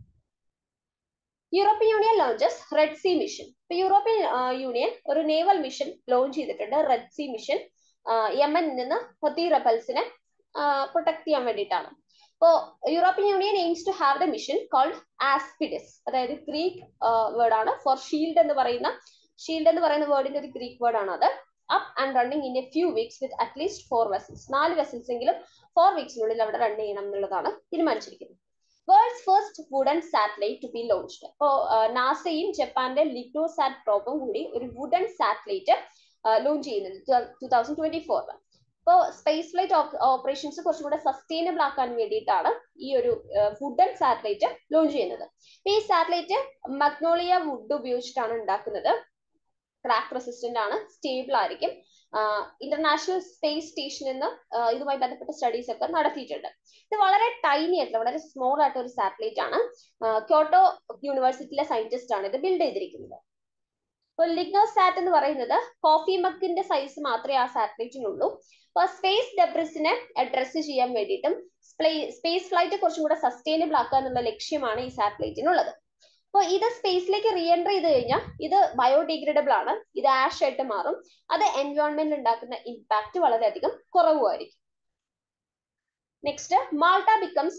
European Union launches Red Sea mission ഇപ്പൊ യൂറോപ്യൻ യൂണിയൻ ഒരു നേവൽ മിഷൻ ലോഞ്ച് ചെയ്തിട്ടുണ്ട് റെഡ് സി മിഷൻ യമനിൽ നിന്ന് ഹൊത്തി റബൽസിനെ പ്രൊട്ടക്ട് ചെയ്യാൻ വേണ്ടിയിട്ടാണ് അപ്പോ European Union aims to have the mission called Aspides അതായത് ഗ്രീക്ക് വേർഡ് ആണ് ഫോർ ഷീൽഡ് എന്ന് പറയുന്ന ഷീൽഡ് എന്ന് പറയുന്ന വേർഡിന്റെ ഒരു ഗ്രീക്ക് വേർഡ് ആണ് അത് up and running in a few weeks with at least four vessels നാല് വെസൽസ് എങ്കിലും ഫോർ വീക്സിനുള്ളിൽ അവിടെ റൺ ചെയ്യണം എന്നുള്ളതാണ് തീരുമാനിച്ചിരിക്കുന്നത് world's first wooden satellite to be launched അപ്പോ നാസയും ജപ്പാന്റെ ലിഗ്നോസാറ്റ് പ്രോബും കൂടി ഒരു വുഡൻ സാറ്റലൈറ്റ് ലോഞ്ച് ചെയ്യുന്നത് ടൂ തൗസൻഡ് ട്വന്റി ഫോറിൽ ഇപ്പോൾ സ്പേസ് ഫ്ലൈറ്റ് ഓപ്പറേഷൻസ് കുറച്ചും കൂടെ സസ്റ്റൈനബിൾ ആക്കാൻ വേണ്ടിയിട്ടാണ് ഈ ഒരു വുഡൻ സാറ്റലൈറ്റ് ലോഞ്ച് ചെയ്യുന്നത് ഈ സാറ്റലൈറ്റ് മഗ്നോളിയ വുഡ് ഉപയോഗിച്ചിട്ടാണ് ഉണ്ടാക്കുന്നത് ക്രാക്ക് റെസിസ്റ്റന്റ് ആണ് സ്റ്റേബിൾ ആയിരിക്കും ഇന്റർനാഷണൽ സ്പേസ് സ്റ്റേഷനിൽ നിന്ന് ഇതുമായി ബന്ധപ്പെട്ട സ്റ്റഡീസ് ഒക്കെ നടത്തിയിട്ടുണ്ട് ഇത് വളരെ ടൈനി ആയിട്ടുള്ള വളരെ സ്മോൾ ആയിട്ട് ഒരു സാറ്റലൈറ്റ് ആണ് ക്യോട്ടോ യൂണിവേഴ്സിറ്റിയിലെ സയന്റിസ്റ്റ് ആണ് ഇത് ബിൽഡ് ചെയ്തിരിക്കുന്നത് അപ്പോൾ ലിഗ്നോസാറ്റ് എന്ന് പറയുന്നത് കോഫി മക്കിന്റെ സൈസ് മാത്രമേ ആ സാറ്റലൈറ്റിനുള്ളൂ അപ്പോൾ സ്പേസ് ഡെബ്രിസിനെ അഡ്രസ് ചെയ്യാൻ വേണ്ടിയിട്ടും സ്പേസ് ഫ്ലൈറ്റ് കുറച്ചും കൂടെ സസ്റ്റൈനബിൾ ആക്കുക എന്നുള്ള ലക്ഷ്യമാണ് ഈ സാറ്റലൈറ്റിനുള്ളത് അപ്പോൾ ഇത് സ്പേസിലേക്ക് റീ എൻട്രി ചെയ്ത് കഴിഞ്ഞാൽ ഇത് ബയോഡിഗ്രേഡബിൾ ആണ് ഇത് ആഷ് ആയിട്ട് മാറും അത് എൻവയോൺമെന്റിൽ ഉണ്ടാക്കുന്ന ഇമ്പാക്ട് വളരെയധികം കുറവുമായിരിക്കും next Malta becomes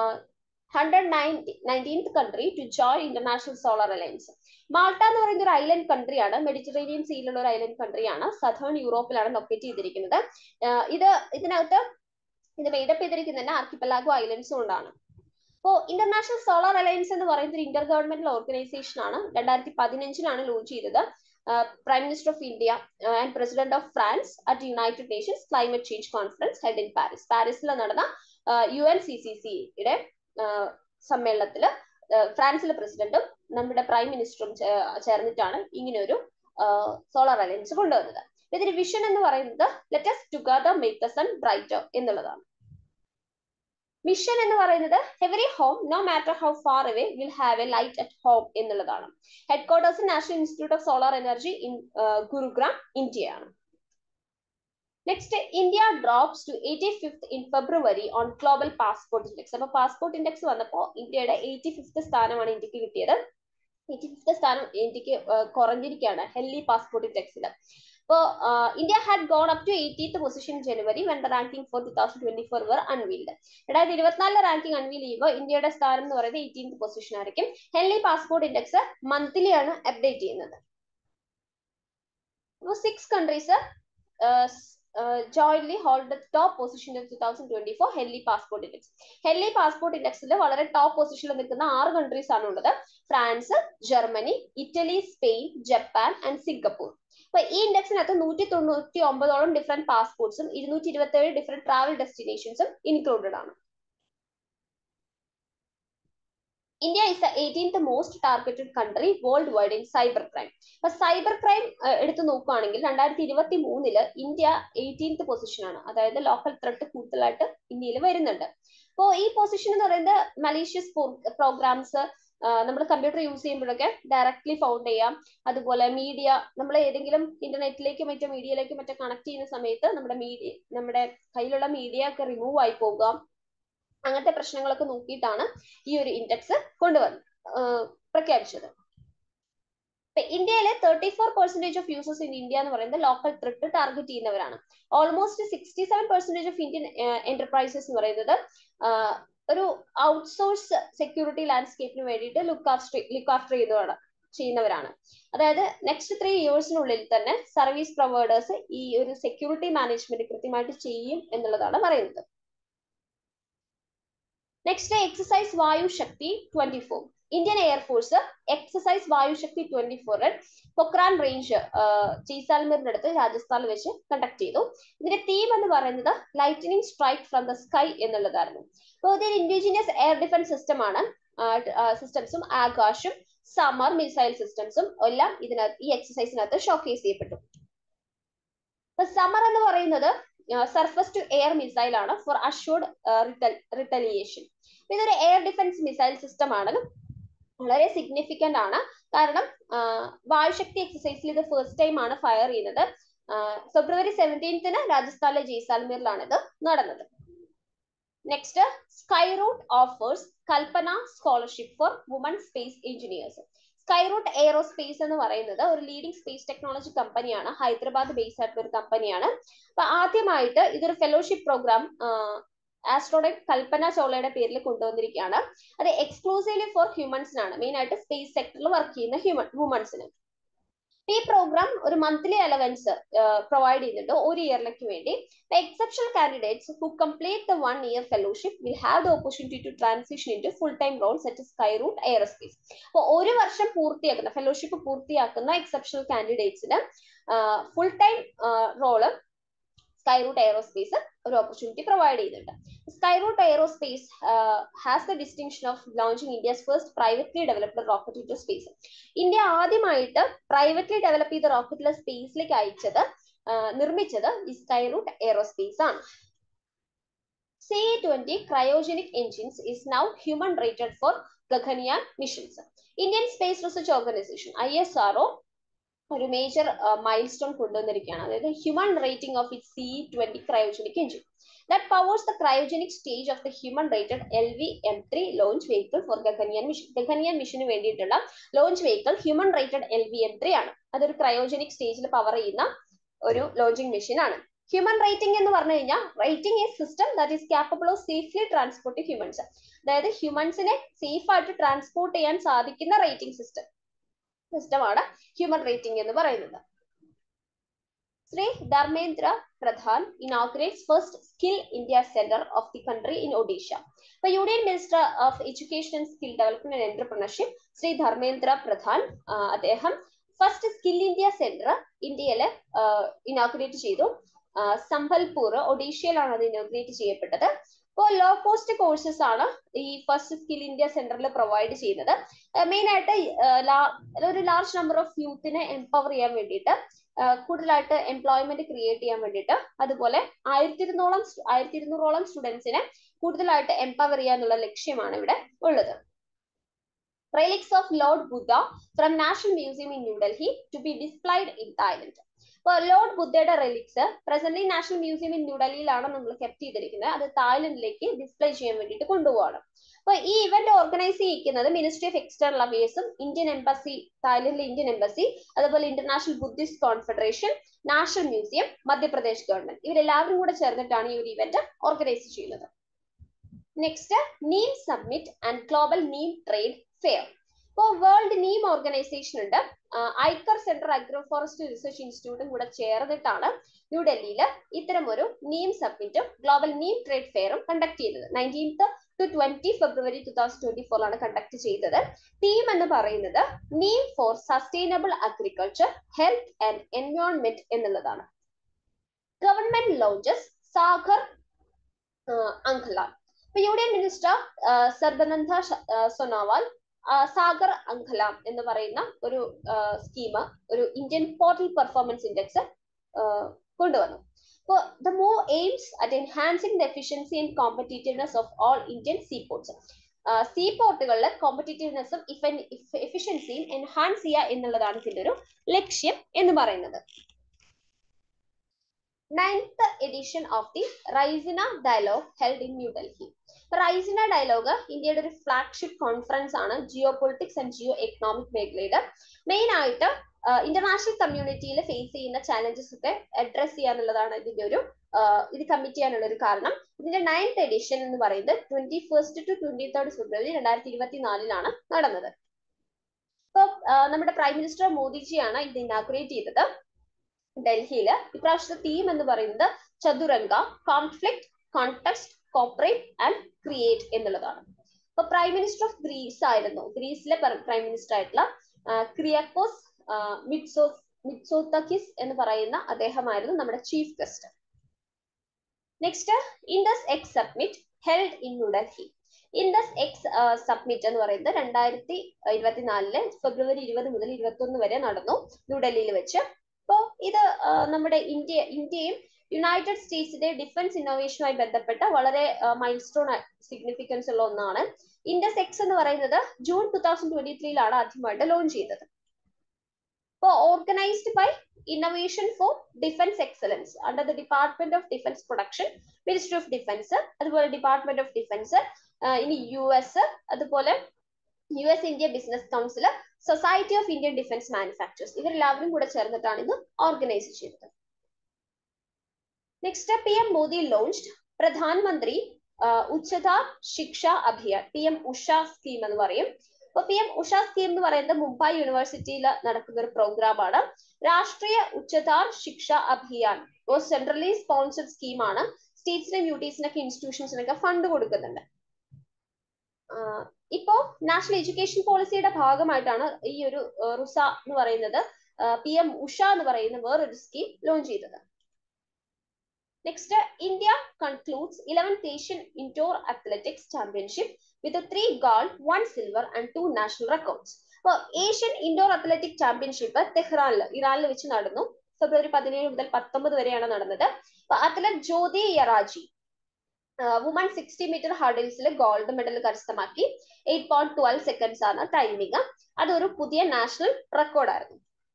hundred nineteenth country to join International Solar Alliance Malta എന്ന് പറയുന്ന ഒരു ഐലൻഡ് കൺട്രിയാണ് മെഡിറ്ററേനിയൻ സീയിലുള്ള ഒരു ഐലൻഡ് കൺട്രിയാണ് സദേൺ യൂറോപ്പിലാണ് ലൊക്കേറ്റ് ചെയ്തിരിക്കുന്നത് ഇത് ഇതിനകത്ത് ഇത് മെയ്ഡപ്പ് ചെയ്തിരിക്കുന്നത് ആർക്കിപ്പലാഗോ ഐലൻഡ്സ് കൊണ്ടാണ് അപ്പോൾ ഇന്റർനാഷണൽ സോളാർ അലയൻസ് എന്ന് പറയുന്ന ഒരു ഇന്റർ ഗവൺമെന്റൽ ഓർഗനൈസേഷൻ ആണ് രണ്ടായിരത്തി പതിനഞ്ചിലാണ് ലോഞ്ച് ചെയ്തത് prime minister of India and president of France at United Nations Climate Change Conference held in Paris പാരീസിൽ നടന്ന യു എൻ സി സി സിയുടെ സമ്മേളനത്തിൽ ഫ്രാൻസിലെ പ്രസിഡന്റും നമ്മുടെ പ്രൈം മിനിസ്റ്ററും ചേർന്നിട്ടാണ് ഇങ്ങനെയൊരു സോളാർ അലയൻസ് കൊണ്ടുവന്നത് ഇതിന്റെ വിഷൻ എന്ന് പറയുന്നത് let's together make the sun brighter എന്നുള്ളതാണ് മിഷൻ എന്ന് പറയുന്നത് every home no matter how far away will have a light at home എന്നുള്ളതാണ് headquarters National Institute of Solar Energy in Gurugram ഇന്ത്യയാണ് next India drops to eighty fifth in February on global passport index അപ്പൊ പാസ്പോർട്ട് ഇൻഡെക്സ് വന്നപ്പോൾ ഇന്ത്യയുടെ എയ്റ്റി ഫിഫ്ത് സ്ഥാനമാണ് ഇന്ത്യക്ക് കിട്ടിയത് എയ്റ്റി ഫിഫ്ത് സ്ഥാനം ഇന്ത്യക്ക് കുറഞ്ഞിരിക്കുകയാണ് ഹെല്ലി പാസ്പോർട്ട് ഇൻഡെക്സിൽ അപ്പോൾ India had gone up to eightieth position January when the ranking for two thousand twenty four were unveiled രണ്ടായിരത്തി ഇരുപത്തിനാലിലെ റാങ്കിംഗ് അൺവീൽ ചെയ്യുമ്പോൾ ഇന്ത്യയുടെ സ്ഥാനം എന്ന് പറയുന്നത് എയ്റ്റീൻത് പൊസിഷൻ ആയിരിക്കും ഹെല്ലി പാസ്പോർട്ട് ഇൻഡെക്സ് മന്ത്ലി ആണ് അപ്ഡേറ്റ് ചെയ്യുന്നത് അപ്പോൾ six countries jointly hold the top position in two thousand twenty four Henley passport index Henley passport ഇൻഡെക്സിൽ വളരെ ടോപ്പ് പൊസിഷനിൽ നിൽക്കുന്ന ആറ് കൺട്രീസ് ആണ് ഉള്ളത് France Germany Italy Spain Japan and Singapore അപ്പൊ ഈ ഇൻഡെക്സിനകത്ത് നൂറ്റി തൊണ്ണൂറ്റി ഒമ്പതോളം ഡിഫറെന്റ് പാസ്പോർട്സും ഇരുന്നൂറ്റി ഇരുപത്തി ഏഴ് ഡിഫറെന്റ് ട്രാവൽ ഡെസ്റ്റിനേഷൻസും ഇൻക്ലൂഡഡ് ആണ് India is the eighteenth most targeted country worldwide in cybercrime അപ്പൊ സൈബർ ക്രൈം എടുത്തു നോക്കുകയാണെങ്കിൽ രണ്ടായിരത്തി ഇരുപത്തി മൂന്നില് ഇന്ത്യ എയ്റ്റീൻത് പൊസിഷനാണ് അതായത് ലോക്കൽ ത്രെട്ട് കൂടുതലായിട്ട് ഇന്ത്യയിൽ വരുന്നുണ്ട് അപ്പോൾ ഈ പൊസിഷൻ എന്ന് പറയുന്നത് മലീഷ്യസ് പ്രോഗ്രാംസ് നമ്മൾ കമ്പ്യൂട്ടർ യൂസ് ചെയ്യുമ്പോഴൊക്കെ ഡയറക്ട്ലി ഫൗണ്ട് ചെയ്യാം അതുപോലെ മീഡിയ നമ്മൾ ഏതെങ്കിലും ഇന്റർനെറ്റിലേക്കും മറ്റോ മീഡിയയിലേക്കും മറ്റോ കണക്ട് ചെയ്യുന്ന സമയത്ത് നമ്മുടെ മീഡിയ നമ്മുടെ കയ്യിലുള്ള മീഡിയ ഒക്കെ റിമൂവ് ആയി പോകാം അങ്ങനത്തെ പ്രശ്നങ്ങളൊക്കെ നോക്കിയിട്ടാണ് ഈ ഒരു ഇൻഡെക്സ് കൊണ്ടുവന്ന് പ്രഖ്യാപിച്ചത് ഇന്ത്യയിലെ thirty four percentage of users in India എന്ന് പറയുന്നത് ലോക്കൽ ത്രെട്ട് ടാർഗറ്റ് ചെയ്യുന്നവരാണ് almost sixty seven percentage of Indian enterprises എന്ന് പറയുന്നത് ഒരു ഔട്ട്സോഴ്സ് സെക്യൂരിറ്റി ലാൻഡ്സ്കേപ്പിന് വേണ്ടിയിട്ട് ലുക്ക് ആഫ്റ്റർ ലുക്ക് ആഫ്റ്റർ ചെയ്തതാണ് ചെയ്യുന്നവരാണ് അതായത് നെക്സ്റ്റ് ത്രീ ഇയേഴ്സിനുള്ളിൽ തന്നെ സർവീസ് പ്രൊവൈഡേഴ്സ് ഈ ഒരു സെക്യൂരിറ്റി മാനേജ്മെന്റ് കൃത്യമായിട്ട് ചെയ്യും എന്നുള്ളതാണ് പറയുന്നത് next exercise Vayu Shakti twenty four Indian Air Force exercise Vayu Shakti twenty ഫോറിൽ പൊക്രാൻ റേഞ്ച് ജയ്സാൽമീറിന്റെ അടുത്ത് രാജസ്ഥാനിൽ വെച്ച് കണ്ടക്ട് ചെയ്തു ഇതിന്റെ തീം എന്ന് പറയുന്നത് lightning strike from the sky എന്നുള്ളതായിരുന്നു അപ്പോൾ ഇതൊരു ഇൻഡിജിനിയസ് എയർ ഡിഫൻസ് സിസ്റ്റം ആണ് സിസ്റ്റംസും ആകാശും സമർ മിസൈൽ സിസ്റ്റംസും എല്ലാം ഇതിനകത്ത് ഈ എക്സസൈസിനകത്ത് ഷോക്കേസ് ചെയ്യപ്പെട്ടു അപ്പൊ സമർ എന്ന് പറയുന്നത് സർഫസ് ടു എയർ മിസൈൽ ആണ് ഫോർ അഷ്യൂർഡ് റിട്ടലിയേഷൻ ഇതൊരു എയർ ഡിഫൻസ് മിസൈൽ സിസ്റ്റം ആണ് വളരെ സിഗ്നിഫിക്കന്റ് ആണ് കാരണം വായുശക്തി എക്സസൈസിൽ ഇത് ഫസ്റ്റ് ടൈം ആണ് ഫയർ ചെയ്യുന്നത് ഫെബ്രുവരി സെവൻറ്റീൻത്തിന് രാജസ്ഥാനിലെ ജയ്സാൽമീറിലാണ് ഇത് നടന്നത് next Skyroot offers Kalpana scholarship for woman space engineers Skyroot Aerospace എന്ന് പറയുന്നത് ഒരു ലീഡിംഗ് സ്പേസ് ടെക്നോളജി കമ്പനിയാണ് ഹൈദരാബാദ് ബേസ് ആയിട്ടുള്ള ഒരു കമ്പനിയാണ് അപ്പൊ ആദ്യമായിട്ട് ഇതൊരു ഫെലോഷിപ്പ് പ്രോഗ്രാം ആസ്ട്രോണറ്റ് കൽപ്പന ചോളയുടെ പേരിൽ കൊണ്ടുവന്നിരിക്കുകയാണ് അത് എക്സ്ക്ലൂസീവ്ലി ഫോർ ഹ്യൂമൻസിനാണ് മെയിൻ ആയിട്ട് സ്പേസ് സെക്ടറിൽ വർക്ക് ചെയ്യുന്ന ഹ്യൂമൻ വുമൻസിന് ഈ പ്രോഗ്രാം ഒരു മന്ത്ലി അലവൻസ് പ്രൊവൈഡ് ചെയ്യുന്നുണ്ട് ഒരു ഇയറിലേക്ക് വേണ്ടി exceptional candidates who complete the one year fellowship will have the opportunity to transition into full time roles at Skyroot Aerospace അപ്പോൾ ഒരു വർഷം പൂർത്തിയാക്കുന്ന ഫെലോഷിപ്പ് പൂർത്തിയാക്കുന്ന എക്സെപ്ഷണൽ കാൻഡിഡേറ്റ്സിന് full time role Skyroot Aerospace ഒരു ഓപ്പർച്യൂണിറ്റി പ്രൊവൈഡ് ചെയ്യുന്നുണ്ട് Skyroot Aerospace has the distinction of launching India's first privately developed rocket to space India ആദ്യമായിട്ട് പ്രൈവറ്റ്ലി ഡെവലപ്പ് ചെയ്ത റോക്കറ്റിലെ സ്പേസിലേക്ക് അയച്ചത് നിർമ്മിച്ചത് ഈ സ്കൈ റൂട്ട് എയറോസ്പേസ് ആണ് C twenty cryogenic engines is now human rated for Gaganyaan missions Indian Space Research Organisation I S R O ഒരു മേജർ മൈൽ സ്റ്റോൺ കൊണ്ടുവന്നിരിക്കുകയാണ് അതായത് human rating of it C twenty cryogenic engine that powers the cryogenic stage of the human rated L V M three launch vehicle for Gaganyaan mission Gaganyaan മിഷന് വേണ്ടിയിട്ടുള്ള launch vehicle human rated L V M three ആണ് അതൊരു ക്രയോജനിക് സ്റ്റേജിൽ പവർ ചെയ്യുന്ന ഒരു ലോഞ്ചിങ് മെഷീൻ ആണ് ഹ്യൂമൻ റേറ്റിംഗ് എന്ന് പറഞ്ഞു കഴിഞ്ഞാൽ rating a system that is capable of safely transport humans അതായത് ഹ്യൂമൻസിനെ സേഫ് ആയിട്ട് ട്രാൻസ്പോർട്ട് ചെയ്യാൻ സാധിക്കുന്ന റേറ്റിംഗ് സിസ്റ്റം സിസ്റ്റമാണ് ഹ്യൂമൻ റേറ്റിംഗ് എന്ന് പറയുന്നത് Shri Dharmendra Pradhan inaugurates first Skill India Centre of the country in Odisha അപ്പൊ Union minister of Education and Skill Development and Entrepreneurship Shri Dharmendra Pradhan അദ്ദേഹം ഫസ്റ്റ് സ്കിൽ ഇന്ത്യ സെന്റർ ഇന്ത്യയിൽ ഇനോഗ്രേറ്റ് ചെയ്തു സംബൽപൂർ ഒഡീഷയിലാണ് അത് ഇനോഗ്രേറ്റ് ചെയ്യപ്പെട്ടത് അപ്പോൾ ലോ കോസ്റ്റ് കോഴ്സസ് ആണ് ഈ ഫസ്റ്റ് സ്കിൽ ഇന്ത്യ സെന്ററിൽ പ്രൊവൈഡ് ചെയ്യുന്നത് മെയിൻ ആയിട്ട് ഒരു ലാർജ് നമ്പർ ഓഫ് യൂത്തിനെ എംപവർ ചെയ്യാൻ വേണ്ടിയിട്ട് കൂടുതലായിട്ട് എംപ്ലോയ്മെന്റ് ക്രിയേറ്റ് ചെയ്യാൻ വേണ്ടിയിട്ട് അതുപോലെ ആയിരത്തി ഇരുന്നൂറോളം ആയിരത്തി ഇരുന്നൂറോളം സ്റ്റുഡൻസിനെ കൂടുതലായിട്ട് എംപവർ ചെയ്യാന്നുള്ള ലക്ഷ്യമാണ് ഇവിടെ ഉള്ളത് relics of Lord Buddha from National Museum in New Delhi to be displayed in Thailand അപ്പോൾ ലോർഡ് ബുദ്ധയുടെ relics presently National Museum in ന്യൂഡൽഹിയിലാണ് നമ്മൾ കെപ്റ്റ് ചെയ്തിരിക്കുന്നത് അത് തായ്ലൻഡിലേക്ക് ഡിസ്പ്ലേ ചെയ്യാൻ വേണ്ടിയിട്ട് കൊണ്ടുപോകണം അപ്പോൾ ഈ ഇവന്റ് ഓർഗനൈസ് ചെയ്യിക്കുന്നത് മിനിസ്ട്രി ഓഫ് എക്സ്റ്റേണൽ അഫയേഴ്സും ഇന്ത്യൻ എംബസി തായ്ലൻഡിലെ ഇന്ത്യൻ എംബസി അതുപോലെ International Buddhist Confederation National Museum Madhya Pradesh government ഇവരെല്ലാവരും കൂടെ ചേർന്നിട്ടാണ് ഈ ഒരു ഇവന്റ് ഓർഗനൈസ് ചെയ്യുന്നത് next neem summit and global neem trade fair ഇപ്പോൾ വേൾഡ് നീം ഓർഗനൈസേഷൻ ഉണ്ട് ICAR Central Agro Forest Research ഇൻസ്റ്റിറ്റ്യൂട്ടും കൂടെ ചേർന്നിട്ടാണ് ന്യൂഡൽഹിയിൽ ഇത്തരം ഒരു നീം സബ്മിറ്റും ഗ്ലോബൽ നീം ട്രേഡ് ഫെയറും കണ്ടക്ട് ചെയ്തത് nineteenth to twenty February two thousand twenty ഫോറിലാണ് കണ്ടക്ട് ചെയ്തത് തീം എന്ന് പറയുന്നത് neem for sustainable agriculture health and environment എന്നുള്ളതാണ് ഗവൺമെന്റ് ലോഞ്ചസ് സാഗർ അങ്കല ഇപ്പൊ യൂണിയൻ മിനിസ്റ്റർ സർബനന്ദ സോനോവാൾ സാഗർ അങ്കലാം എന്ന് പറയുന്ന ഒരു സ്കീം ഒരു ഇന്ത്യൻ പോർട്ടൽ പെർഫോമൻസ് ഇൻഡെക്സ് കൊണ്ടുവന്നു അപ്പോൾ the move aims at enhancing the efficiency and competitiveness of all Indian seaports സീ പോർട്ടുകളിൽ കോമ്പറ്റീറ്റീവ്നെസ്സും എഫിഷ്യൻസിയും എൻഹാൻസ് ചെയ്യുക എന്നുള്ളതാണ് ഇതിന്റെ ഒരു ലക്ഷ്യം എന്ന് പറയുന്നത് ninth edition of the Raisina Dialogue held in New Delhi Raisina Dialogue ഇന്ത്യയുടെ ഒരു ഫ്ലാഗ്ഷിപ്പ് കോൺഫറൻസ് ആണ് geopolitics and geoeconomic മേഖലയുടെ മെയിൻ ആയിട്ട് ഇന്റർനാഷണൽ കമ്മ്യൂണിറ്റിയിൽ ഫേസ് ചെയ്യുന്ന ചാലഞ്ചസ് ഒക്കെ അഡ്രസ് ചെയ്യാന്നുള്ളതാണ് ഇതിന്റെ ഒരു ഇത് കമ്മിറ്റ് ചെയ്യാനുള്ള ഒരു കാരണം ഇതിന്റെ നയൻത്ത് എഡിഷൻ എന്ന് പറയുന്നത് twenty first to twenty third February രണ്ടായിരത്തി ഇരുപത്തി നാലിലാണ് നടന്നത് ഇപ്പൊ നമ്മുടെ പ്രൈം മിനിസ്റ്റർ മോദിജിയാണ് ഇത് ഇനാഗുറേറ്റ് ചെയ്തത് ഡൽഹിയിൽ ഇപ്രാവശ്യത്തെ തീം എന്ന് പറയുന്നത് Chaturanga conflict contest cooperate and create എന്നുള്ളതാണ് ഇപ്പൊ പ്രൈം മിനിസ്റ്റർ ഓഫ് ഗ്രീസ് ആയിരുന്നു ഗ്രീസിലെ പ്രൈം മിനിസ്റ്റർ ആയിട്ടുള്ള ക്രിയാക്കോസ് മിറ്റ്സോ മിറ്റ്സോത്തക്കിസ് എന്ന് പറയുന്ന അദ്ദേഹമായിരുന്നു നമ്മുടെ chief guest next Indus X summit held in New Delhi Indus X summit എന്ന് പറയുന്നത് രണ്ടായിരത്തി ഇരുപത്തിനാലില് ഫെബ്രുവരി ഇരുപത് മുതൽ ഇരുപത്തി ഒന്ന് വരെ നടന്നു ന്യൂഡൽഹിയിൽ വെച്ച് അപ്പോൾ ഇത് നമ്മുടെ ഇന്ത്യ ഇന്ത്യയും യുണൈറ്റഡ് സ്റ്റേറ്റ്സിന്റെ ഡിഫൻസ് ഇന്നോവേഷനുമായി ബന്ധപ്പെട്ട വളരെ മൈൽ സ്റ്റോൺ സിഗ്നിഫിക്കൻസ് ഉള്ള ഒന്നാണ് ഇൻഡസ് എക്സ് എന്ന് പറയുന്നത് ജൂൺ ടു തൗസൻഡ് ട്വന്റി ത്രീയിലാണ് ആദ്യമായിട്ട് ലോഞ്ച് ചെയ്തത് ഇപ്പോൾ organised by Innovation for Defence Excellence under the Department of Defence Production Ministry of Defence അതുപോലെ ഡിപ്പാർട്ട്മെന്റ് ഓഫ് ഡിഫൻസ് ഇനി യു എസ് അതുപോലെ U S India Business Council Society of Indian Defence Manufacturers ഇവരെല്ലാവരും കൂടെ ചേർന്നിട്ടാണ് ഇത് ഓർഗനൈസ് ചെയ്തത് next P M Modi launched Pradhan Mantri Uchchatar Shiksha Abhiyan P M USHA scheme എന്ന് പറയും അപ്പൊ പി എം ഉഷ സ്കീം എന്ന് പറയുന്നത് മുംബൈ യൂണിവേഴ്സിറ്റിയിൽ നടക്കുന്ന ഒരു പ്രോഗ്രാം ആണ് രാഷ്ട്രീയ ഉച്ചതാർ ശിക്ഷ അഭിയാൻ ഒരു സെൻട്രലി സ്പോൺസർഡ് സ്കീമാണ് സ്റ്റേറ്റ്സിനും യൂട്ടീസിനൊക്കെ ഇൻസ്റ്റിറ്റ്യൂഷൻസിനൊക്കെ ഫണ്ട് കൊടുക്കുന്നുണ്ട് ഇപ്പോ നാഷണൽ എഡ്യൂക്കേഷൻ പോളിസിയുടെ ഭാഗമായിട്ടാണ് ഈ ഒരു റുസ എന്ന് പറയുന്നത് പി എം ഉഷ എന്ന് പറയുന്ന വേറൊരു സ്കീം ലോഞ്ച് ചെയ്തത് next India concludes eleventh Asian Indoor Athletics Championship with three gold one silver and two national records അപ്പോൾ ഏഷ്യൻ ഇൻഡോർ അത്ലറ്റിക് ചാമ്പ്യൻഷിപ്പ് തെഹ്റാനിൽ ഇറാനിൽ വെച്ച് നടന്നു ഫെബ്രുവരി പതിനേഴ് മുതൽ പത്തൊമ്പത് വരെയാണ് നടന്നത് athlete Jyothi Yarraji woman sixty metre ഹർഡിൽസിൽ ഗോൾഡ് മെഡൽ കരസ്ഥമാക്കി എയ്റ്റ് പോയിന്റ് ട്വൽവ് സെക്കൻഡ്സ് ആണ് ടൈമിങ് അതൊരു പുതിയ നാഷണൽ റെക്കോർഡായിരുന്നു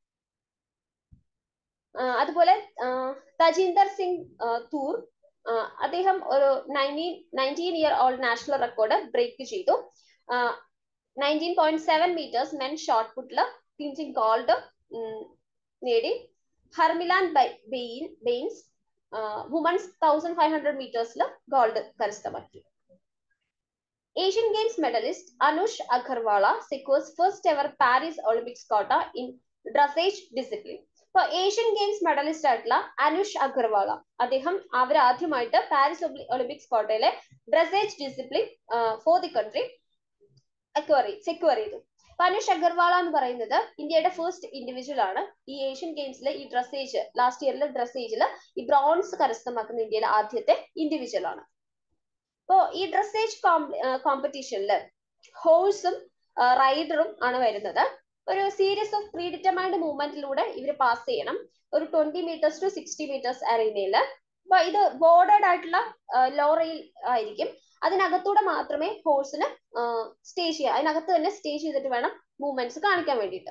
അതുപോലെ തജീന്ദർ സിംഗ് തൂർ അദ്ദേഹം ഒരു nineteen nineteen year old national record break ചെയ്തു nineteen point seven metres men shot പുട്ടിൽ ടീംസിംഗ് ഗോൾഡ് നേടി Harmilan Bains Bains women's thousand five hundred മീറ്റേഴ്സിൽ ഗോൾഡ് കരസ്ഥമാക്കി Asian Games medallist Anush Agarwalla secures first ever Paris Olympics quota in dressage discipline ഇപ്പൊ ഏഷ്യൻ ഗെയിംസ് മെഡലിസ്റ്റ് ആയിട്ടുള്ള അനുഷ് അഗർവാള അദ്ദേഹം അവർ ആദ്യമായിട്ട് പാരീസ് ഒളിമ്പിക്സ് കോട്ടയിലെ dressage discipline for the country acquire secure ചെയ്തു അപ്പൊ അനുഷ് അഗർവാള എന്ന് പറയുന്നത് ഇന്ത്യയുടെ ഫസ്റ്റ് ഇൻഡിവിജ്വൽ ആണ് ഈ ഏഷ്യൻ ഗെയിംസിൽ ഈ ഡ്രസ്സേജ് ലാസ്റ്റ് ഇയറിലെ ഡ്രസ്സേജിൽ ഈ ബ്രോൺസ് കരസ്ഥമാക്കുന്ന ഇന്ത്യയിലെ ആദ്യത്തെ ഇൻഡിവിജ്വൽ ആണ് അപ്പോ ഈ ഡ്രസ്സേജ് കോമ്പറ്റീഷനിൽ ഹോഴ്സും റൈഡറും ആണ് വരുന്നത് ഒരു സീരീസ് ഓഫ് പ്രീ ഡിറ്റർമൈൻഡ് മൂവ്മെന്റിലൂടെ ഇവർ പാസ് ചെയ്യണം ഒരു twenty metres to sixty metres അറീനയിൽ അപ്പൊ ഇത് ബോർഡേഡ് ആയിട്ടുള്ള ലോറയിൽ ആയിരിക്കും അതിനകത്തൂടെ മാത്രമേ ഹോഴ്സിന് സ്റ്റേ ചെയ്യാം അതിനകത്ത് തന്നെ സ്റ്റേ ചെയ്തിട്ട് വേണം മൂവ്മെന്റ്സ് കാണിക്കാൻ വേണ്ടിയിട്ട്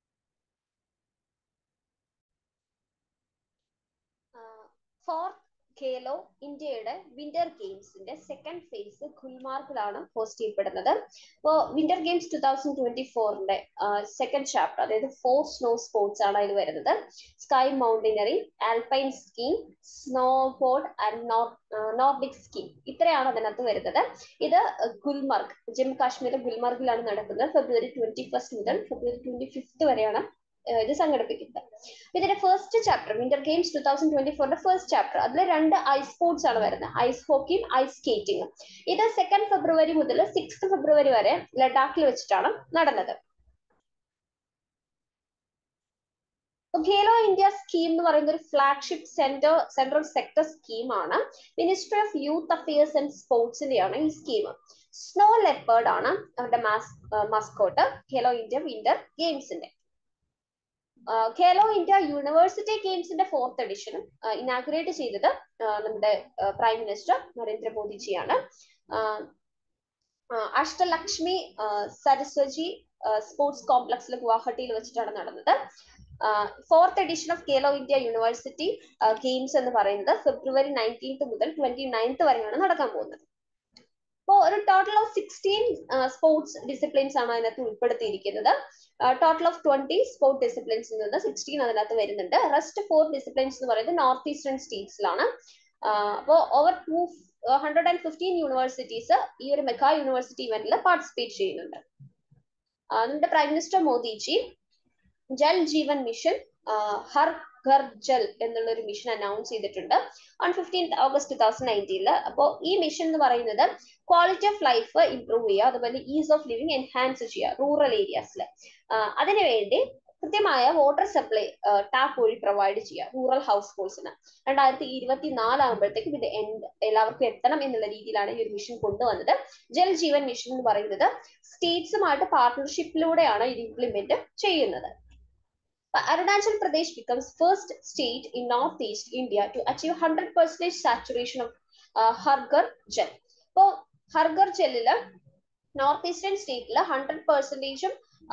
ഫോർത്ത് ഖേലോ ഇന്ത്യയുടെ വിന്റർ ഗെയിംസിന്റെ സെക്കൻഡ് ഫേസ് ഗുൽമാർഗിലാണ് ഹോസ്റ്റ് ചെയ്യപ്പെടുന്നത് അപ്പോൾ Winter Games two thousand twenty ഫോറിന്റെ സെക്കൻഡ് ചാപ്റ്റർ അതായത് ഫോർ സ്നോ സ്പോർട്സ് ആണ് അതിൽ വരുന്നത് ski mountaineering alpine skiing snowboard and Nordic skiing ഇത്രയാണ് അതിനകത്ത് വരുന്നത് ഇത് ഗുൽമർഗ് ജമ്മു കാശ്മീർ ഗുൽമർഗിലാണ് നടക്കുന്നത് ഫെബ്രുവരി ട്വന്റി ഫസ്റ്റ് മുതൽ ഫെബ്രുവരി ട്വന്റി ഫിഫ്ത്ത് വരെയാണ് ഇത് സംഘടിപ്പിക്കുന്നത് ഇതിന്റെ first chapter Winter Games two thousand twenty ഫോറിന്റെ ഫസ്റ്റ് ചാപ്റ്റർ അതിൽ രണ്ട് ഐസ് സ്പോർട്സ് ആണ് വരുന്നത് ഐസ് ഹോക്കിയും ഐസ് സ്കേറ്റിംഗും ഇത് സെക്കൻഡ് ഫെബ്രുവരി മുതൽ സിക്സ് ഫെബ്രുവരി വരെ ലഡാക്കിൽ വെച്ചിട്ടാണ് നടന്നത് ഖേലോ ഇന്ത്യ സ്കീം എന്ന് പറയുന്ന ഒരു ഫ്ലാഗ്ഷിപ്പ് സെന്റർ സെൻട്രൽ സെക്ടർ സ്കീമാണ് ministry of youth affairs and സ്പോർട്സിന്റെയാണ് ഈ സ്കീം സ്നോ ലെപ്പേർഡ് ആണ് അവരുടെ മാസ് മസ്കോട്ട് ഖേലോ ഇന്ത്യ വിന്റർ ഗെയിംസിന്റെ ഖേലോ ഇന്ത്യ യൂണിവേഴ്സിറ്റി ഗെയിംസിന്റെ ഫോർത്ത് എഡിഷനും ഇനാഗുറേറ്റ് ചെയ്തത് നമ്മുടെ പ്രൈം മിനിസ്റ്റർ നരേന്ദ്രമോദിജിയാണ് അഷ്ടലക്ഷ്മി സരസ്വജി സ്പോർട്സ് കോംപ്ലക്സിൽ ഗുവാഹട്ടിയിൽ വെച്ചിട്ടാണ് നടന്നത് fourth edition of Khelo India university games എന്ന് പറയുന്നത് ഫെബ്രുവരി നയൻറ്റീൻത്ത് മുതൽ ട്വന്റി നയൻത്ത് വരെയാണ് നടക്കാൻ പോകുന്നത് അപ്പോൾ ഒരു total of sixteen sports disciplines ആണ് അതിനകത്ത് ഉൾപ്പെടുത്തിയിരിക്കുന്നത് ടോട്ടൽ ഓഫ് ട്വന്റി സ്പോർട് ഡിസിപ്ലിൻസിൽ നിന്ന് സിക്സ്റ്റീൻ അതിനകത്ത് വരുന്നുണ്ട് റെസ്റ്റ് ഫോർ ഡിസിപ്ലിൻസ് എന്ന് പറയുന്നത് നോർത്ത് ഈസ്റ്റേൺ സ്റ്റേറ്റ്സിലാണ് അപ്പോൾ over two hundred and fifteen universities ഈ ഒരു മെഗാ യൂണിവേഴ്സിറ്റി ഇവന്റിൽ പാർട്ടിസിപ്പേറ്റ് ചെയ്യുന്നുണ്ട് നമ്മുടെ prime minister Modiji Jal Jeevan mission Har Ghar Jal എന്നുള്ള ഒരു മിഷൻ അനൗൺസ് ചെയ്തിട്ടുണ്ട് on fifteen August two thousand നയൻറ്റീനിൽ അപ്പോൾ ഈ മിഷൻ എന്ന് പറയുന്നത് ക്വാളിറ്റി ഓഫ് ലൈഫ് ഇംപ്രൂവ് ചെയ്യുക അതുപോലെ ഈസ് ഓഫ് ലിവിങ് എൻഹാൻസ് ചെയ്യുക റൂറൽ ഏരിയാസിൽ അതിനുവേണ്ടി കൃത്യമായ വാട്ടർ സപ്ലൈ ടാപ്പ് വഴി പ്രൊവൈഡ് ചെയ്യുക റൂറൽ ഹൗസ് ഹോൾസിന് രണ്ടായിരത്തി ഇരുപത്തി നാലാകുമ്പോഴത്തേക്കും ഇത് എല്ലാവർക്കും എത്തണം എന്നുള്ള രീതിയിലാണ് ഈ ഒരു മിഷൻ കൊണ്ടുവന്നത് ജൽ ജീവൻ മിഷൻ എന്ന് പറയുന്നത് സ്റ്റേറ്റ്സുമായിട്ട് പാർട്ണർഷിപ്പിലൂടെയാണ് ഇത് ഇംപ്ലിമെന്റ് ചെയ്യുന്നത് Arunachal Pradesh becomes first state in northeast India to achieve 100% saturation of uh, Harghar Jal. ഇപ്പോൾ ഹർഗർ ജെല്ലില് നോർത്ത് ഈസ്റ്റേൺ സ്റ്റേറ്റിൽ ഹൺഡ്രഡ് പെർസെൻറ്റേജും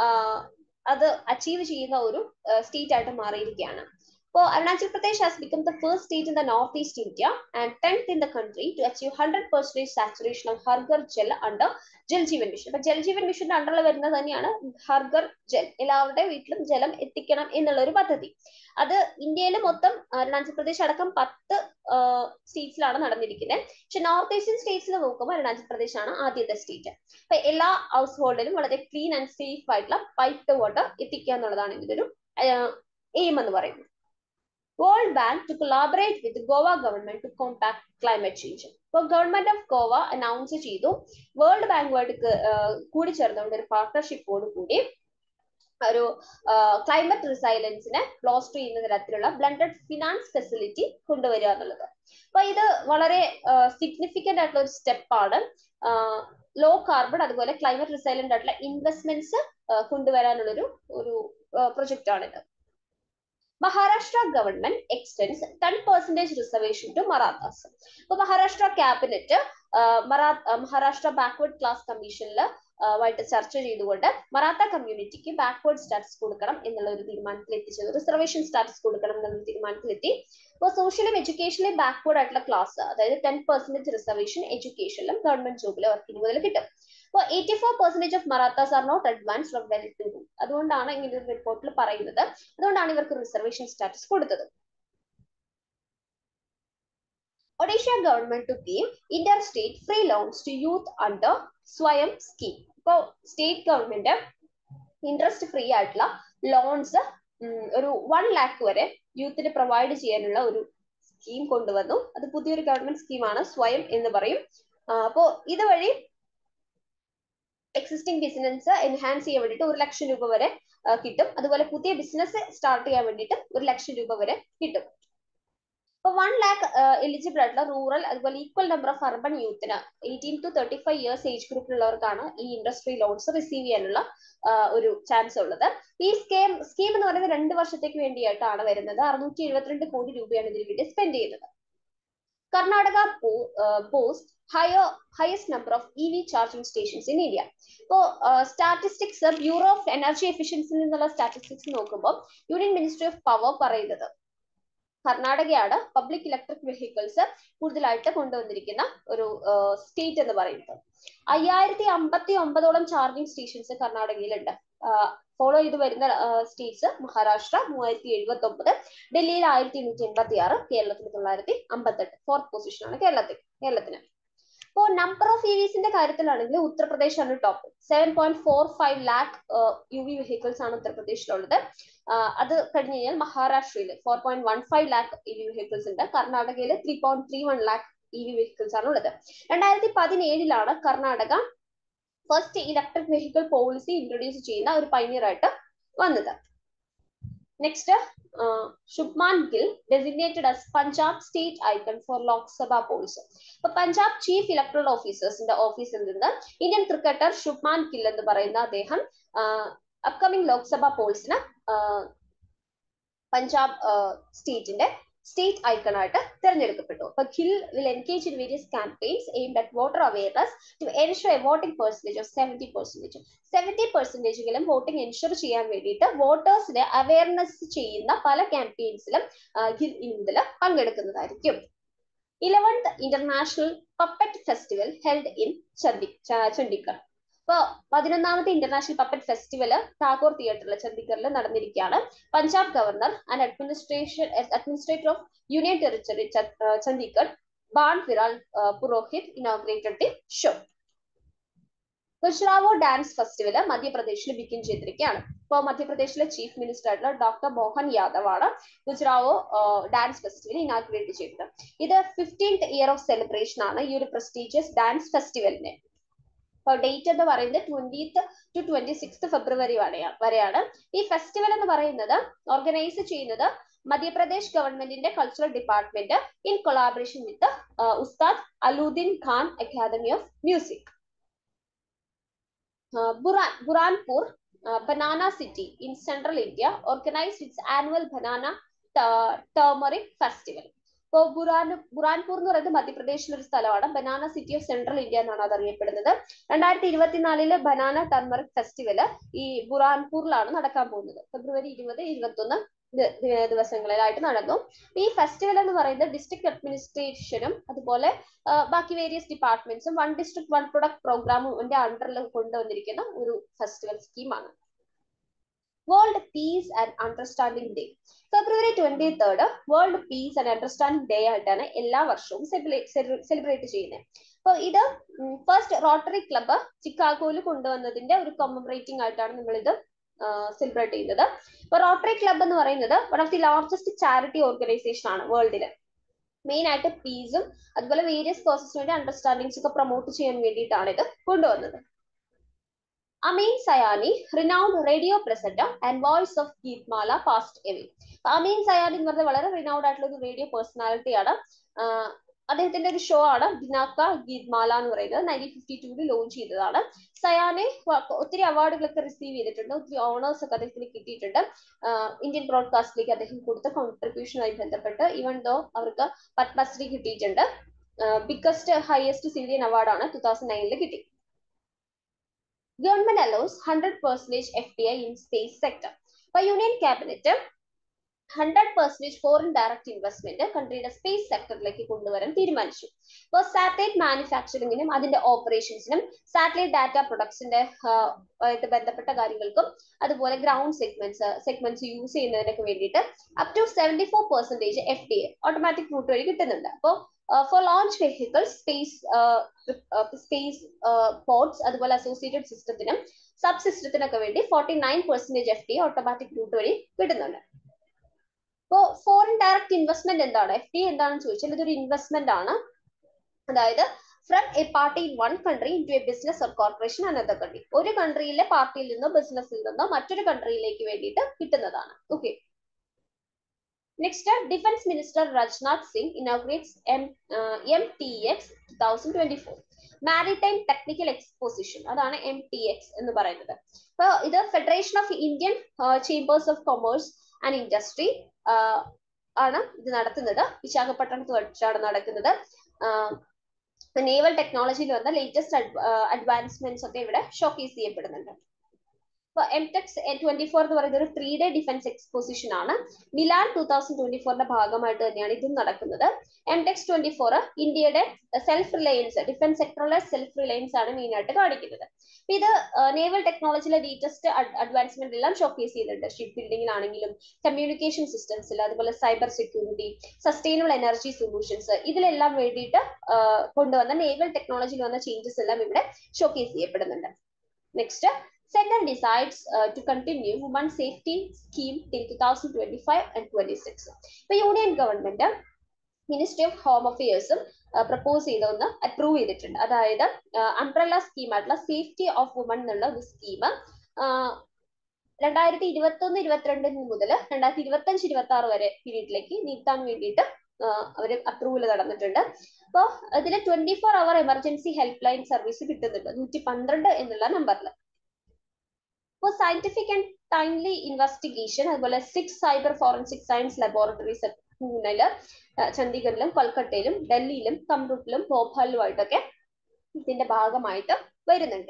അത് അച്ചീവ് ചെയ്യുന്ന ഒരു സ്റ്റേറ്റ് ആയിട്ട് മാറിയിരിക്കുകയാണ് അപ്പോൾ Arunachal Pradesh has become the first state in the north east India and tenth in the country to achieve hundred percentage saturation of ഹർഗർ ജൽ അണ്ടർ ജൽ ജീവൻ മിഷൻ അപ്പൊ ജൽ ജീവൻ മിഷന്റെ അണ്ടറിൽ വരുന്നത് തന്നെയാണ് ഹർഗർ ജൽ എല്ലാവരുടെ വീട്ടിലും ജലം എത്തിക്കണം എന്നുള്ള ഒരു പദ്ധതി അത് ഇന്ത്യയിൽ മൊത്തം അരുണാചൽ പ്രദേശ് അടക്കം പത്ത് സ്റ്റേറ്റ്സിലാണ് നടന്നിരിക്കുന്നത് പക്ഷെ നോർത്ത് ഏഷ്യൻ സ്റ്റേറ്റ്സിൽ നോക്കുമ്പോൾ അരുണാചൽ പ്രദേശ് ആണ് ആദ്യത്തെ സ്റ്റേറ്റ് അപ്പൊ എല്ലാ ഹൗസ് ഹോൾഡിലും വളരെ ക്ലീൻ ആൻഡ് സേഫ് ആയിട്ടുള്ള പൈപ്പ് വാട്ടർ എത്തിക്കുക എന്നുള്ളതാണ് ഇതിന്റെ ഒരു എയിം എന്ന് പറയുന്നത് world bank to collaborate with Goa government to compact climate change ഇപ്പോൾ ഗവൺമെന്റ് ഓഫ് ഗോവ അനൗൺസ് ചെയ്തു വേൾഡ് ബാങ്കുമായിട്ട് കൂടി ചേർന്നുകൊണ്ട് ഒരു പാർട്ണർഷിപ്പോട് കൂടി ഒരു ക്ലൈമറ്റ് റിസൈലൻസിനെ ക്ലോസ്റ്റർ ചെയ്യുന്ന തരത്തിലുള്ള ബ്ലണ്ടഡ് ഫിനാൻസ് ഫെസിലിറ്റി കൊണ്ടുവരിക എന്നുള്ളത് അപ്പൊ ഇത് വളരെ സിഗ്നിഫിക്കന്റ് ആയിട്ടുള്ള ഒരു സ്റ്റെപ്പാണ് ലോ കാർബൺ അതുപോലെ ക്ലൈമറ്റ് റിസൈലന്റ് ആയിട്ടുള്ള ഇൻവെസ്റ്റ്മെന്റ്സ് കൊണ്ടുവരാനുള്ളൊരു ഒരു പ്രൊജക്റ്റ് ആണിത് Maharashtra government extends ten percentage reservation to Marathas അപ്പൊ മഹാരാഷ്ട്ര ക്യാബിനറ്റ് മറാ മഹാരാഷ്ട്ര ബാക്ക്വേർഡ് ക്ലാസ് കമ്മീഷനിൽ ആയിട്ട് ചർച്ച ചെയ്തുകൊണ്ട് മറാത്ത കമ്മ്യൂണിറ്റിക്ക് ബാക്ക്വേർഡ് സ്റ്റാറ്റസ് കൊടുക്കണം എന്നുള്ള ഒരു തീരുമാനത്തിൽ എത്തിച്ചത് റിസർവേഷൻ സ്റ്റാറ്റസ് കൊടുക്കണം എന്നുള്ള തീരുമാനത്തിലെത്തി അപ്പോൾ സോഷ്യലും എഡ്യൂക്കേഷനിലും ബാക്ക്വേർഡ് ആയിട്ടുള്ള ക്ലാസ് അതായത് ടെൻ പെർസെന്റേജ് റിസർവേഷൻ എഡ്യൂക്കേഷനിലും ഗവൺമെന്റ് ജോബിൽ വർക്കിംഗ് മുതൽ കിട്ടും അപ്പോൾ eighty four percentage of Marathas are not advance from well to do അതുകൊണ്ടാണ് ഇങ്ങനെ ഒരു റിപ്പോർട്ടിൽ പറയുന്നത് അതുകൊണ്ടാണ് ഇവർക്ക് റിസർവേഷൻ സ്റ്റാറ്റസ് കൊടുത്തത് Odisha government to give interest free loans to youth under Swayam scheme ഇപ്പോൾ സ്റ്റേറ്റ് ഗവൺമെന്റ് ഇൻട്രസ്റ്റ് ഫ്രീ ആയിട്ടുള്ള ലോൺസ് ഒരു വൺ ലാക്ക് വരെ യൂത്തിന് പ്രൊവൈഡ് ചെയ്യാനുള്ള ഒരു സ്കീം കൊണ്ടുവന്നു അത് പുതിയൊരു ഗവൺമെന്റ് സ്കീമാണ് സ്വയം എന്ന് പറയും അപ്പോൾ ഇതുവഴി എക്സിസ്റ്റിംഗ് ബിസിനസ് എൻഹാൻസ് ചെയ്യാൻ വേണ്ടിയിട്ട് ഒരു ലക്ഷം രൂപ വരെ കിട്ടും അതുപോലെ പുതിയ ബിസിനസ് സ്റ്റാർട്ട് ചെയ്യാൻ വേണ്ടിയിട്ട് ഒരു ലക്ഷം രൂപ വരെ കിട്ടും ഇപ്പൊ വൺ ലാക്ക് എലിജിബിൾ ആയിട്ടുള്ള റൂറൽ അതുപോലെ ഈക്വൽ നമ്പർ ഓഫ് അർബൻ യൂത്തിന് eighteen to thirty five years age ഗ്രൂപ്പിലുള്ളവർക്കാണ് ഈ ഇൻഡസ്ട്രി ലോൺസ് റിസീവ് ചെയ്യാനുള്ള ഒരു ചാൻസ് ഉള്ളത് ഈ സ്കീം സ്കീം എന്ന് പറയുന്നത് രണ്ട് വർഷത്തേക്ക് വേണ്ടിയിട്ടാണ് വരുന്നത് അറുന്നൂറ്റി എഴുപത്തിരണ്ട് കോടി രൂപയാണ് ഇതിനു വേണ്ടി സ്പെൻഡ് ചെയ്യുന്നത് Karnataka post higher highest number of E V charging stations in India ഇപ്പോ സ്റ്റാറ്റിസ്റ്റിക്സ് ബ്യൂറോ ഓഫ് എനർജി എഫിഷ്യൻസിൽ നിന്നുള്ള സ്റ്റാറ്റിസ്റ്റിക്സ് നോക്കുമ്പോൾ യൂണിയൻ മിനിസ്ട്രി ഓഫ് പവർ പറയുന്നത് കർണാടകയാണ് പബ്ലിക് ഇലക്ട്രിക് വെഹിക്കിൾസ് കൂടുതലായിട്ട് കൊണ്ടുവന്നിരിക്കുന്ന ഒരു സ്റ്റേറ്റ് എന്ന് പറയുന്നത് അയ്യായിരത്തി അമ്പത്തി ഒമ്പതോളം ചാർജിങ് സ്റ്റേഷൻസ് കർണാടകയിലുണ്ട് ഫോളോ ചെയ്ത് വരുന്ന സ്റ്റേറ്റ്സ് മഹാരാഷ്ട്ര മൂവായിരത്തി എഴുപത്തി ഒമ്പത് ഡൽഹിയിൽ ആയിരത്തി എണ്ണൂറ്റി എൺപത്തി ആറ് കേരളത്തിൽ തൊള്ളായിരത്തി അമ്പത്തെട്ട് ഫോർത്ത് പൊസിഷനാണ് കേരളത്തിൽ കേരളത്തിന് ഇപ്പോൾ നമ്പർ ഓഫ് ഇവിസിന്റെ കാര്യത്തിലാണെങ്കിൽ ഉത്തർപ്രദേശ് ആണ് top seven point four five lakh U V vehicles ആണ് ഉത്തർപ്രദേശിലുള്ളത് അത് കഴിഞ്ഞ് കഴിഞ്ഞാൽ മഹാരാഷ്ട്രയിൽ four point one five lakh E V vehicles ഉണ്ട് കർണാടകയിൽ three point three one lakh E V vehicles ആണ് ഉള്ളത് രണ്ടായിരത്തി പതിനേഴിലാണ് Karnataka first electric vehicle policy introduce ചെയ്യുന്ന ഒരു പൈനിയർ ആയിട്ട് വന്നത് next Shubman Gill designated as Punjab state icon for Lok Sabha polls അപ്പൊ പഞ്ചാബ് ചീഫ് ഇലക്ട്രൽ ഓഫീസേഴ്സിന്റെ ഓഫീസിൽ നിന്ന് ഇന്ത്യൻ ക്രിക്കറ്റർ ശുഭ്മാൻ ഗിൽ എന്ന് പറയുന്ന അദ്ദേഹം അപ്കമിംഗ് ലോക്സഭ പോൾസിന് പഞ്ചാബ് സ്റ്റേറ്റിന്റെ സ്റ്റേറ്റ് ഐക്കൺ ആയിട്ട് തിരഞ്ഞെടുക്കപ്പെട്ടു അപ്പൊ Gill will engage in various campaigns aimed at voter awareness to ensure a voting percentage of seventy percentage seventy പെർസെന്റേജെങ്കിലും വോട്ടിംഗ് എൻഷുർ ചെയ്യാൻ വേണ്ടിയിട്ട് വോട്ടേഴ്സിനെ അവയർനെസ് ചെയ്യുന്ന പല ക്യാമ്പയിൻസിലും ഖിൽ ഇതിൽ പങ്കെടുക്കുന്നതായിരിക്കും eleventh international puppet festival held in ചണ്ഡി ചണ്ഡീഗഡ് ഇപ്പൊ പതിനൊന്നാമത്തെ ഇന്റർനാഷണൽ പപ്പറ്റ് ഫെസ്റ്റിവൽ ടാഗോർ തിയേറ്ററിൽ ചണ്ഡീഗറിൽ നടന്നിരിക്കുകയാണ് Punjab governor and administration administrator of union territory Chandigarh Banwarilal Purohit inaugurated the show Khajuraho dance festival മധ്യപ്രദേശിൽ ബിഗിൻ ചെയ്തിരിക്കുകയാണ് ഇപ്പോൾ മധ്യപ്രദേശിലെ ചീഫ് മിനിസ്റ്റർ ആയിട്ടുള്ള ഡോക്ടർ മോഹൻ യാദവ് ആണ് ഖുജ്റാവോ ഡാൻസ് ഫെസ്റ്റിവൽ ഇനാഗ്രേറ്റ് ചെയ്തത് ഇത് ഫിഫ്റ്റീൻത് ഇയർ ഓഫ് സെലിബ്രേഷൻ ആണ് ഈ ഒരു പ്രസ്റ്റീജിയസ് ഡാൻസ് ഫെസ്റ്റിവലിന് ഇപ്പോൾ ഡേറ്റ് എന്ന് പറയുന്നത് ട്വന്റീത്ത് ടു ട്വന്റി സിക്സ് ഫെബ്രുവരി വരെയാണ് ഈ ഫെസ്റ്റിവൽ എന്ന് പറയുന്നത് ഓർഗനൈസ് ചെയ്യുന്നത് മധ്യപ്രദേശ് ഗവൺമെന്റിന്റെ cultural department in collaboration with Ustad Allauddin Khan academy of music Burhan Burhanpur banana city in central India organised its annual banana turmeric festival ഇപ്പോൾ ബുറാൻ ബുറാൻപൂർ എന്ന് പറയുന്നത് മധ്യപ്രദേശിലെ ഒരു സ്ഥലമാണ് banana city of central India എന്നാണ് അത് അറിയപ്പെടുന്നത് രണ്ടായിരത്തി ഇരുപത്തിനാലില് ബനാന ടർമറിക് ഫെസ്റ്റിവൽ ഈ ബുറാൻപൂരിലാണ് നടക്കാൻ പോകുന്നത് ഫെബ്രുവരി ഇരുപത് ഇരുപത്തി ഒന്ന് ദിവസങ്ങളിലായിട്ട് നടന്നു ഈ ഫെസ്റ്റിവൽ എന്ന് പറയുന്നത് ഡിസ്ട്രിക്ട് അഡ്മിനിസ്ട്രേഷനും അതുപോലെ ബാക്കി വേരിയസ് ഡിപ്പാർട്ട്മെന്റ്സും വൺ ഡിസ്ട്രിക്ട് വൺ പ്രൊഡക്ട് പ്രോഗ്രാമിന്റെ അണ്ടറിൽ കൊണ്ടുവന്നിരിക്കുന്ന ഒരു ഫെസ്റ്റിവൽ സ്കീമാണ് world peace and understanding day February twenty third world peace and understanding day ആയിട്ടാണ് എല്ലാ വർഷവും സെലിബ്രേറ്റ് ചെയ്യുന്നത് അപ്പോൾ ഇത് ഫസ്റ്റ് റോട്ടറി ക്ലബ്ബ് ചിക്കാഗോയിൽ കൊണ്ടുവന്നതിന്റെ ഒരു കൊമമറേറ്റിംഗ് ആയിട്ടാണ് നമ്മൾ ഇത് സെലിബ്രേറ്റ് ചെയ്യുന്നത് ഇപ്പൊ റോട്ടറി ക്ലബ്ബ് എന്ന് പറയുന്നത് one of the largest charity organisation ആണ് വേൾഡില് മെയിൻ ആയിട്ട് പീസും അതുപോലെ വേരിയസ് കോസസിന് വേണ്ടി അണ്ടർസ്റ്റാൻഡിങ്സ് ഒക്കെ പ്രൊമോട്ട് ചെയ്യാൻ വേണ്ടിയിട്ടാണ് ഇത് കൊണ്ടുവന്നത് Ameen Sayani renowned radio presenter and voice of Geetmala passed away Ameen Sayani എന്ന് പറഞ്ഞത് വളരെ റിനൗഡ് ആയിട്ടുള്ള ഒരു റേഡിയോ പേഴ്സണാലിറ്റിയാണ് അദ്ദേഹത്തിന്റെ ഒരു ഷോ ആണ് ദിനാക്ക ഗീത്മാല എന്ന് പറയുന്നത് നയൻറ്റീൻ ഫിഫ്റ്റി ടൂവിൽ ലോഞ്ച് ചെയ്തതാണ് സയാനെ ഒത്തിരി അവാർഡുകളൊക്കെ റിസീവ് ചെയ്തിട്ടുണ്ട് ഒത്തിരി ഓണേഴ്സ് ഒക്കെ അദ്ദേഹത്തിന് കിട്ടിയിട്ടുണ്ട് ഇന്ത്യൻ ബ്രോഡ്കാസ്റ്റിലേക്ക് അദ്ദേഹം കൊടുത്ത കോൺട്രിബ്യൂഷനുമായി ബന്ധപ്പെട്ട് ഈവൻ ദോ അവർക്ക് പത്മശ്രീ കിട്ടിയിട്ടുണ്ട് ബിഗ്ഗസ്റ്റ് ഹയസ്റ്റ് സിവിലിയൻ അവാർഡാണ് ടൂ തൗസൻഡ് നയനിൽ കിട്ടി government allows hundred percentage F D I in space sector അപ്പൊ union cabinet hundred percentage foreign direct investment കൺട്രിയുടെ സ്പേസ് സെക്ടറിലേക്ക് കൊണ്ടുവരാൻ തീരുമാനിച്ചു ഇപ്പോൾ സാറ്റലൈറ്റ് മാനുഫാക്ചറിങ്ങിനും അതിന്റെ ഓപ്പറേഷൻസിനും സാറ്റലൈറ്റ് ഡാറ്റ പ്രൊഡക്ട്സിന്റെ ആയിട്ട് ബന്ധപ്പെട്ട കാര്യങ്ങൾക്കും അതുപോലെ ഗ്രൗണ്ട് സെഗ്മെന്റ്സ് സെഗ്മെന്റ്സ് യൂസ് ചെയ്യുന്നതിനൊക്കെ വേണ്ടിയിട്ട് up to seventy four percentage F D A automatic route വഴി കിട്ടുന്നുണ്ട് അപ്പോൾ for launch vehicles space space ports അതുപോലെ അസോസിയേറ്റഡ് സിസ്റ്റത്തിനും സബ് സിസ്റ്റത്തിനൊക്കെ വേണ്ടി forty nine percentage F D automatic route വഴി കിട്ടുന്നുണ്ട് ഇപ്പോ ഫോറിൻ ഡയറക്ട് ഇൻവെസ്റ്റ്മെന്റ് എന്താണ് എഫ് ഡി എന്താണെന്ന് ചോദിച്ചാൽ ഇതൊരു ഇൻവെസ്റ്റ്മെന്റ് ആണ് അതായത് from a party in one country in to a business or corporation another country ഒരു കൺട്രിയിലെ പാർട്ടിയിൽ നിന്നോ ബിസിനസ്സിൽ നിന്നോ മറ്റൊരു കൺട്രിയിലേക്ക് വേണ്ടിയിട്ട് കിട്ടുന്നതാണ് okay next defence minister Rajnath Singh inaugurates M M T X two thousand twenty four maritime technical exposition അതാണ് എം ടി എക്സ് എന്ന് പറയുന്നത് അപ്പോൾ ഇത് federation of Indian chambers of commerce and industry ആണ് ഇത് നടത്തുന്നത് വിശാഖപട്ടണത്ത് വെച്ചാണ് നടക്കുന്നത് നേവൽ ടെക്നോളജിയിൽ വന്ന ലേറ്റസ്റ്റ് അഡ്വാൻസ്മെന്റ്സ് ഒക്കെ ഇവിടെ ഷോക്കേസ് ചെയ്യപ്പെടുന്നുണ്ട് അപ്പൊ എം ടെക്സ് ട്വന്റി ഫോർ എന്ന് പറയുന്നത് ഒരു ത്രീ ഡേ ഡിഫൻസ് എക്സ്പോസിഷൻ ആണ് മിലാൻ ടൂ തൗസൻഡ് ട്വന്റി ഫോറിന്റെ ഭാഗമായിട്ട് തന്നെയാണ് ഇതും നടക്കുന്നത് എം ടെക്സ് ട്വന്റി ഫോർ ഇന്ത്യയുടെ സെൽഫ് റിലയൻസ് ഡിഫൻസ് സെക്ടറിലെ സെൽഫ് റിലയൻസ് ആണ് മെയിൻ ആയിട്ട് കാണിക്കുന്നത് ഇത് നേവൽ ടെക്നോളജിയിലെ ലേറ്റസ്റ്റ് അഡ്വാൻസ്മെന്റ് എല്ലാം ഷോക്കേസ് ചെയ്യുന്നുണ്ട് ഷിപ്പ് ബിൽഡിംഗിലാണെങ്കിലും കമ്മ്യൂണിക്കേഷൻ സിസ്റ്റംസിൽ അതുപോലെ cyber security sustainable energy solutions ഇതിലെല്ലാം വേണ്ടിയിട്ട് കൊണ്ടുവന്ന നേവൽ ടെക്നോളജിയിൽ വന്ന ചേഞ്ചസ് എല്ലാം ഇവിടെ ഷോക്കേസ് ചെയ്യപ്പെടുന്നുണ്ട് next Center decides uh, to continue women safety scheme till 2025 and 26. ഇപ്പൊ union government ministry of home അഫയേഴ്സും പ്രപ്പോസ് ചെയ്തൊന്ന് അപ്രൂവ് ചെയ്തിട്ടുണ്ട് അതായത് അംബ്രല്ല സ്കീം ആയിട്ടുള്ള സേഫ്റ്റി ഓഫ് വുമൺ എന്നുള്ള ഒരു സ്കീം രണ്ടായിരത്തി ഇരുപത്തി ഒന്ന് ഇരുപത്തിരണ്ട് മുതൽ രണ്ടായിരത്തി ഇരുപത്തി അഞ്ച് ഇരുപത്തി ആറ് വരെ പീരീഡിലേക്ക് നീട്ടാൻ വേണ്ടിയിട്ട് അവർ അപ്രൂവൽ നടന്നിട്ടുണ്ട് അപ്പോൾ ഇതിൽ twenty four hour emergency helpline service കിട്ടുന്നുണ്ട് നൂറ്റി പന്ത്രണ്ട് എന്നുള്ള നമ്പറിൽ ഇപ്പോൾ സയന്റിഫിക് ആൻഡ് ടൈംലി ഇൻവെസ്റ്റിഗേഷൻ അതുപോലെ six cyber forensic science laboratories പൂനെയില് ചണ്ഡീഗഡിലും കൊൽക്കത്തയിലും ഡൽഹിയിലും കമ്പ്യൂട്ടറിലും ഭോപ്പാലിലുമായിട്ടൊക്കെ ഇതിന്റെ ഭാഗമായിട്ട് വരുന്നുണ്ട്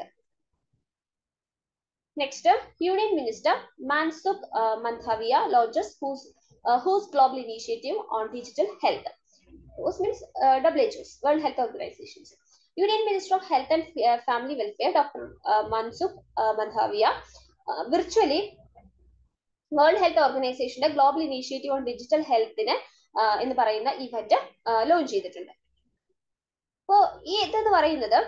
next union minister Mansukh Mandaviya launches who's who's global initiative on digital health who's means W H world health organisations union minister of health and family welfare doctor Mansukh Mandaviya virtually world health ഓർഗനൈസേഷന്റെ ഗ്ലോബൽ ഇനീഷ്യേറ്റീവ് ഓൺ ഡിജിറ്റൽ ഹെൽത്തിന് എന്ന് പറയുന്ന ഇവന്റ് ലോഞ്ച് ചെയ്തിട്ടുണ്ട് അപ്പോ ഈ ഇതെന്ന് പറയുന്നത്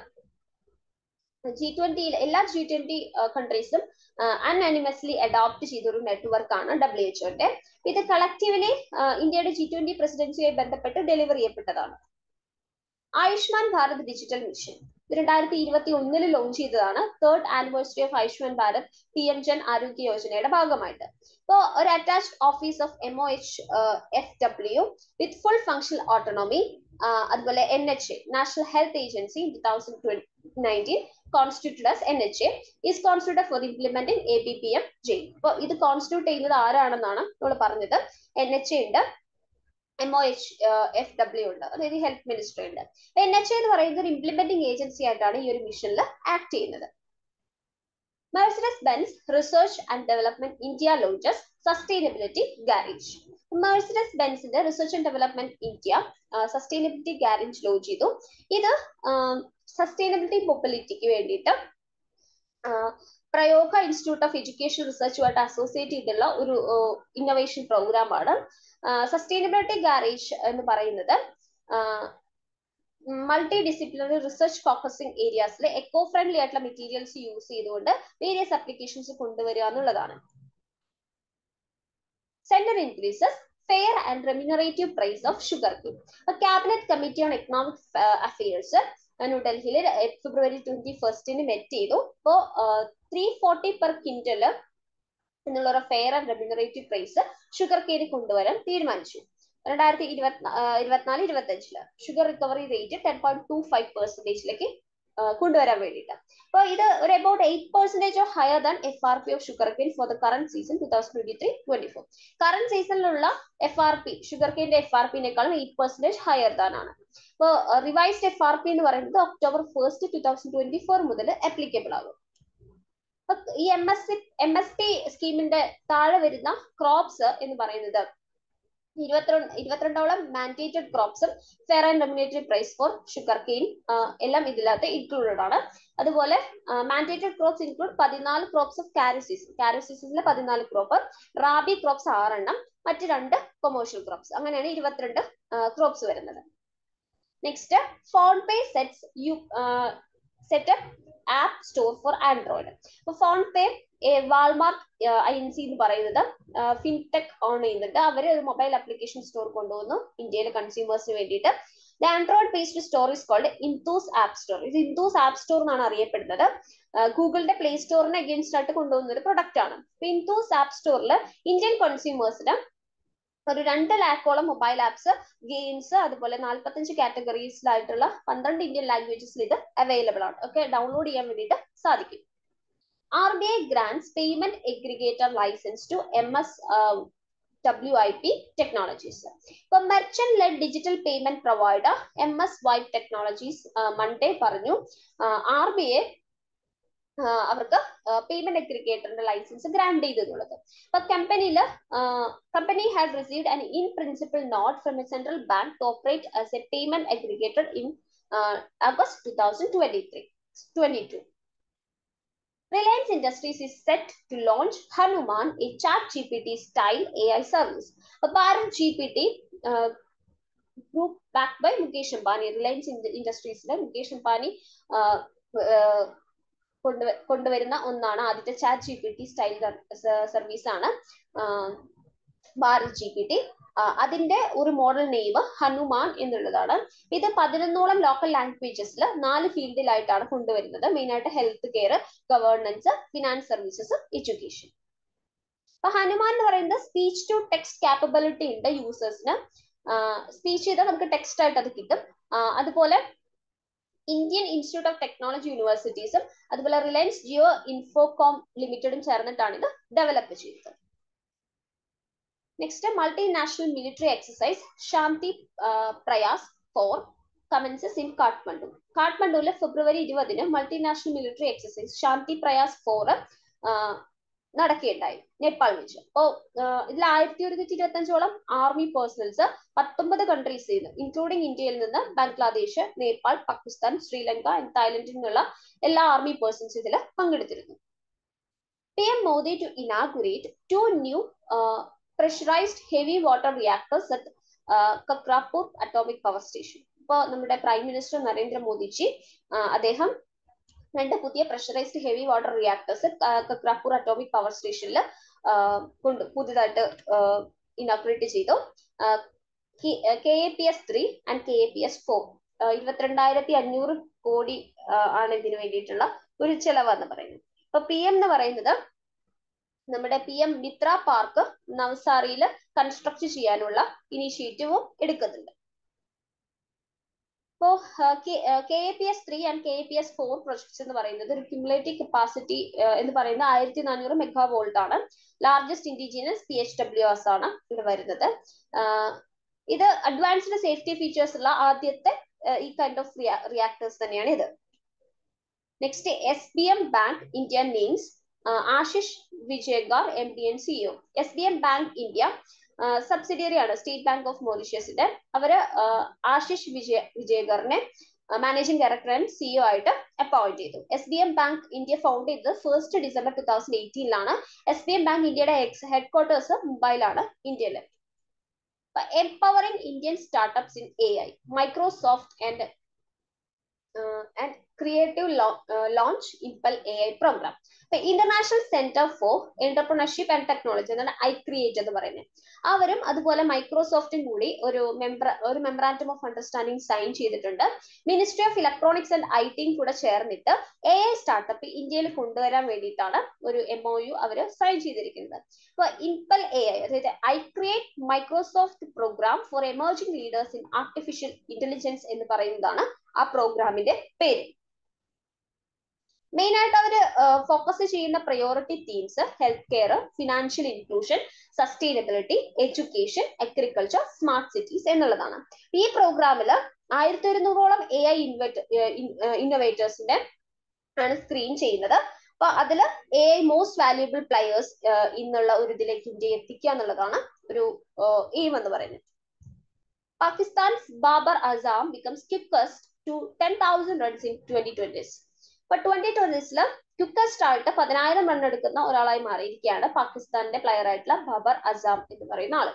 ജി ട്വന്റിയിൽ എല്ലാ ജി ട്വന്റി കൺട്രീസും അൺഅനിമസ്ലി അഡോപ്റ്റ് ചെയ്ത ഒരു നെറ്റ്വർക്ക് ആണ് ഡബ്ല്യു എച്ച്ഒന്റെ ഇത് കളക്റ്റീവ്ലി ഇന്ത്യയുടെ ജി ട്വന്റി പ്രസിഡൻസിയുമായി ബന്ധപ്പെട്ട് ഡെലിവറി ചെയ്യപ്പെട്ടതാണ് ആയുഷ്മാൻ ഭാരത് ഡിജിറ്റൽ മിഷൻ രണ്ടായിരത്തി ഇരുപത്തി ഒന്നില് ലോഞ്ച് ചെയ്തതാണ് third anniversary of Ayushman Bharat P M Jan Arogya യോജനയുടെ ഭാഗമായിട്ട് ഇപ്പോൾ ഒരു attached office of M O H F W with full functional autonomy അതുപോലെ N H A national health agency two thousand nineteen constituted as N H A is constitute for implementing A B P M J അപ്പോൾ ഇത് കോൺസ്റ്റിറ്റ്യൂട്ട് ചെയ്യുന്നത് ആരാണെന്നാണ് നമ്മൾ പറഞ്ഞത് എൻ എച്ച് എ ഉണ്ട് M O H F W ഉണ്ട് അതായത് ഹെൽത്ത് മിനിസ്ട്രി ഉണ്ട് എൻ എച്ച് എന്ന് പറയുന്നത് ഒരു ഇംപ്ലിമെന്റിംഗ് ഏജൻസി ആയിട്ടാണ് ഈ ഒരു മിഷനിൽ ആക്ട് ചെയ്യുന്നത് Mercedes Benz research and development India launches sustainability garage Mercedes ബെൻസിന്റെ research and development India sustainability garage launch ചെയ്തു ഇത് സസ്റ്റൈനബിലിറ്റി മൊബിലിറ്റിക്ക് വേണ്ടിയിട്ട് പ്രയോഗ ഇൻസ്റ്റിറ്റ്യൂട്ട് ഓഫ് എഡ്യൂക്കേഷൻ റിസർച്ചുമായിട്ട് അസോസിയേറ്റ് ചെയ്തുള്ള ഒരു ഇന്നോവേഷൻ പ്രോഗ്രാം ആണ് സസ്റ്റൈനബിലിറ്റി ഗാരേജ് എന്ന് പറയുന്നത് മൾട്ടി ഡിസിപ്ലിനറി റിസർച്ച് ഫോക്കസിംഗ് ഏരിയാസിൽ എക്കോ ഫ്രണ്ട്ലി ആയിട്ടുള്ള മെറ്റീരിയൽസ് യൂസ് ചെയ്തുകൊണ്ട് വേരിയസ് അപ്ലിക്കേഷൻസ് കൊണ്ടുവരിക എന്നുള്ളതാണ് centre increases fair and remunerative price of sugarcane cabinet committee on economic affairs ന്യൂഡൽഹിയിൽ ഫെബ്രുവരി ട്വന്റി ഫസ്റ്റിന് മെറ്റ് ചെയ്തു അപ്പോൾ ത്രീ ഫോർട്ടി പെർ ക്വിന്റല് എന്നുള്ള ഒരു fair and remunerative price sugar cane കൊണ്ടുവരാൻ തീരുമാനിച്ചു രണ്ടായിരത്തി ഇരുപത്തി ഇരുപത്തിനാല് ഇരുപത്തി അഞ്ചില് sugar recovery rate ten point two five പെർസെന്റേജിലേക്ക് കൊണ്ടുവരാൻ വേണ്ടിയിട്ട് അപ്പോൾ ഇത് ഒരു about eight percentage of higher than F R P of sugar cane for the current season two thousand twenty three twenty four current സീസണിലുള്ള എഫ് ആർ പി ഷുഗർ കെയിന്റെ എഫ് ആർ പിനേക്കാളും എയ്റ്റ് പെർസെന്റേജ് ഹയർ ദാൻ ആണ് അപ്പോൾ റിവൈസ്ഡ് എഫ് ആർ പി എന്ന് പറയുന്നത് October first two thousand twenty four മുതൽ അപ്ലിക്കബിൾ ആകും ഈ M S C M S P സ്കീമിന്റെ താഴെ വരുന്ന ക്രോപ്സ് എന്ന് പറയുന്നത് ഇരുപത്തിരണ്ട് ഇരുപത്തിരണ്ടോളം മാൻഡേറ്റഡ് ക്രോപ്സും fair and remuneratory price for sugar cane എല്ലാം ഇതിനകത്ത് ഇൻക്ലൂഡഡ് ആണ് അതുപോലെ മാൻഡേറ്റഡ് ക്രോപ്സ് ഇൻക്ലൂഡ് പതിനാല് crops of kharif season kharif സീസണിലെ പതിനാല് ക്രോപ്പ് റാബി ക്രോപ്സ് ആറെണ്ണം മറ്റ് രണ്ട് കൊമേഴ്ഷ്യൽ ക്രോപ്സ് അങ്ങനെയാണ് ഇരുപത്തിരണ്ട് ക്രോപ്സ് വരുന്നത് next PhonePe sets you setup app store for Android അപ്പൊ PhonePe Walmart I N C എന്ന് പറയുന്നത് ഫിൻടെക് ഓൺ ചെയ്യുന്നുണ്ട് അവർ ഒരു മൊബൈൽ ആപ്ലിക്കേഷൻ സ്റ്റോർ കൊണ്ടുവന്നു ഇന്ത്യയിലെ കൺസ്യൂമേഴ്സിന് വേണ്ടിയിട്ട് the Android based store is called Indus app store ഇത് ഇൻതൂസ് ആപ്പ് സ്റ്റോർ എന്നാണ് അറിയപ്പെടുന്നത് ഗൂഗിളിന്റെ പ്ലേ സ്റ്റോറിന് അഗേൻസ്റ്റ് ആയിട്ട് കൊണ്ടുവന്ന ഒരു പ്രൊഡക്റ്റ് ആണ് ഇൻതൂസ് ആപ്പ് സ്റ്റോറിൽ ഇന്ത്യൻ കൺസ്യൂമേഴ്സിന് ഒരു രണ്ട് ലാക്കോളം മൊബൈൽ ആപ്സ് ഗെയിംസ് അതുപോലെ നാൽപ്പത്തഞ്ച് കാറ്റഗറീസിലായിട്ടുള്ള പന്ത്രണ്ട് ഇന്ത്യൻ ലാംഗ്വേജസിൽ ഇത് അവൈലബിൾ ആണ് ഒക്കെ ഡൗൺലോഡ് ചെയ്യാൻ വേണ്ടിയിട്ട് സാധിക്കും R B I grants payment aggregator licence to M S W I P technologies ഇപ്പൊ merchant led digital payment provider M S Y technologies Monday പറഞ്ഞു ആർ ബി ഐ അവർക്ക് പേയ്മെന്റ് അഗ്രിഗേറ്ററിന്റെ ലൈസൻസ് ഗ്രാൻഡ് ചെയ്തു എന്നുള്ളത് അപ്പൊ കമ്പനിയിൽ company had received an in principle note from a central bank to operate as a payment aggregator in August two thousand twenty three twenty two Reliance Industries is set to launch Hanuman, a chat GPT style AI service. A Bharat GPT uh, group backed by Mukesh Ambani, Reliance Industries, Mukesh Ambani uh, uh, കൊണ്ടുവരുന്ന ഒന്നാണ് ആദ്യത്തെ chat G P T style service ആണ് ഭാരത് ജി പി ടി അതിന്റെ ഒരു മോഡൽ നെയിം ഹനുമാൻ എന്നുള്ളതാണ് ഇത് പതിനൊന്നോളം ലോക്കൽ ലാംഗ്വേജസിൽ നാല് ഫീൽഡിലായിട്ടാണ് കൊണ്ടുവരുന്നത് മെയിൻ ആയിട്ട് health care governance finance services education അപ്പൊ ഹനുമാൻ എന്ന് പറയുന്നത് സ്പീച്ച് ടു ടെക്സ്റ്റ് കാപ്പബിലിറ്റി ഉണ്ട് യൂസേഴ്സിന് സ്പീച്ച് ചെയ്താൽ നമുക്ക് ടെക്സ്റ്റ് ആയിട്ട് അത് കിട്ടും അതുപോലെ ഇന്ത്യൻ ഇൻസ്റ്റിറ്റ്യൂട്ട് ഓഫ് ടെക്നോളജി യൂണിവേഴ്സിറ്റീസും അതുപോലെ റിലയൻസ് ജിയോ ഇൻഫോകോം ലിമിറ്റഡും ചേർന്നിട്ടാണ് ഇത് ഡെവലപ്പ് ചെയ്തത് next multinational military exercise Shanti Prayas four commences in Kathmandu കാഠ്മണ്ഡുവിലെ ഫെബ്രുവരി ഇരുപതിന് multinational military exercise Shanti Prayas four നടക്കുകയുണ്ടായി നേപ്പാൾ വെച്ച് അപ്പോ ഇതിൽ ആയിരത്തി ഒരുന്നൂറ്റി ഇരുപത്തി അഞ്ചോളം ആർമി പേഴ്സണൽസ് പത്തൊമ്പത് കൺട്രീസിൽ നിന്ന് ഇൻക്ലൂഡിംഗ് ഇന്ത്യയിൽ നിന്ന് ബംഗ്ലാദേശ് നേപ്പാൾ പാകിസ്ഥാൻ ശ്രീലങ്ക തായ്ലൻഡിൽ നിന്നുള്ള എല്ലാ ആർമി പേഴ്സൺസ് ഇതിൽ പങ്കെടുത്തിരുന്നു P M Modi to inaugurate to new pressurised heavy water reactors at കക്രാപൂർ atomic power station ഇപ്പോൾ നമ്മുടെ പ്രൈം മിനിസ്റ്റർ നരേന്ദ്രമോദിജി അദ്ദേഹം രണ്ട് പുതിയ pressurised heavy water reactors കക്രാപൂർ atomic power സ്റ്റേഷനിൽ കൊണ്ട് പുതിയതായിട്ട് ഇനോഗ്രേറ്റ് ചെയ്തു K A P S three and K A P S four ഇരുപത്തിരണ്ടായിരത്തി അഞ്ഞൂറ് കോടി ആണ് ഇതിനു വേണ്ടിയിട്ടുള്ള ഒരു ചെലവെന്ന് പറയുന്നത് അപ്പൊ പി എം എന്ന് പറയുന്നത് നമ്മുടെ പി എം മിത്ര പാർക്ക് നവസാറിയിൽ കൺസ്ട്രക്ട് ചെയ്യാനുള്ള ഇനീഷ്യേറ്റീവും എടുക്കുന്നുണ്ട് ഇപ്പോ K A P S three and K A P S four projects എന്ന് പറയുന്നത് ഒരു ക്യുമുലേറ്റീവ് കപ്പാസിറ്റി എന്ന് പറയുന്നത് ആയിരത്തി നാനൂറ് മെഗാ വോൾട്ട് ആണ് largest indigenous P H W S ആണ് ഇവിടെ വരുന്നത് ഇത് അഡ്വാൻസ്ഡ് സേഫ്റ്റി ഫീച്ചേഴ്സ് ഉള്ള ആദ്യത്തെ ഈ കൈൻഡ് ഓഫ് റിയാക്ടേഴ്സ് തന്നെയാണ് ഇത് next S B M bank India names Ashish Vijaykar M D and CEO S B M bank India subsidiary ആണ് സ്റ്റേറ്റ് ബാങ്ക് ഓഫ് മോറിഷ്യസിന്റെ അവര് ആശിഷ് വിജയ വിജയഗറിനെ മാനേജിംഗ് ഡയറക്ടർ ആൻഡ് സിഇഒ ആയിട്ട് അപ്പോയിന്റ് ചെയ്തു S B M bank India found ചെയ്തത് ഫസ്റ്റ് ഡിസംബർ ടു തൗസൻഡ് എയ്റ്റീനിലാണ് എസ് ബി എം ബാങ്ക് ഇന്ത്യയുടെ എക്സ് ഹെഡ് ക്വാർട്ടേഴ്സ് മുംബൈയിലാണ് ഇന്ത്യയിൽ empowering Indian startups in AI, Microsoft and uh, and Creative Lo- uh, Launch Impel AI program. ഇപ്പൊ international centre for entrepreneurship and technology എന്നാണ് ഐ ക്രിയേറ്റ് എന്ന് പറയുന്നത് അവരും അതുപോലെ മൈക്രോസോഫ്റ്റും കൂടി ഒരു മെമ്പർ ഒരു മെമ്പറാൻഡം ഓഫ് അണ്ടർസ്റ്റാൻഡിംഗ് സൈൻ ചെയ്തിട്ടുണ്ട് ministry of electronics and I ടിയും കൂടെ ചേർന്നിട്ട് എ ഐ സ്റ്റാർട്ടപ്പ് ഇന്ത്യയിൽ കൊണ്ടുവരാൻ വേണ്ടിയിട്ടാണ് ഒരു എം ഒ യു അവർ സൈൻ ചെയ്തിരിക്കുന്നത് അപ്പൊ ഇമ്പൽ എ ഐ അതായത് I create Microsoft program for emerging leaders in artificial intelligence എന്ന് പറയുന്നതാണ് ആ പ്രോഗ്രാമിന്റെ പേര് മെയിൻ ആയിട്ട് അവർ ഫോക്കസ് ചെയ്യുന്ന priority themes health care financial inclusion sustainability education agriculture smart cities എന്നുള്ളതാണ് ഈ പ്രോഗ്രാമിൽ ആയിരത്തി ഒരുന്നൂറോളം എ ഐ ഇൻവെറ്റ് ഇന്നോവേറ്റേഴ്സിന്റെ ആണ് സ്ക്രീൻ ചെയ്യുന്നത് അപ്പൊ അതിൽ A I most valuable players എന്നുള്ള ഒരു ഇതിലേക്ക് ഇന്ത്യ എത്തിക്കുക എന്നുള്ളതാണ് ഒരു എയിം എന്ന് പറയുന്നത് Pakistan Babar Azam becomes quickest to ten thousand runs in twenty twenties ഇപ്പൊ ട്വന്റി ട്വന്റീസിൽ ക്വിക്കസ്റ്റ് ആയിട്ട് പതിനായിരം റൺ എടുക്കുന്ന ഒരാളായി മാറിയിരിക്കുകയാണ് പാകിസ്ഥാന്റെ പ്ലെയർ ആയിട്ടുള്ള ബാബർ അസാം എന്ന് പറയുന്ന ആള്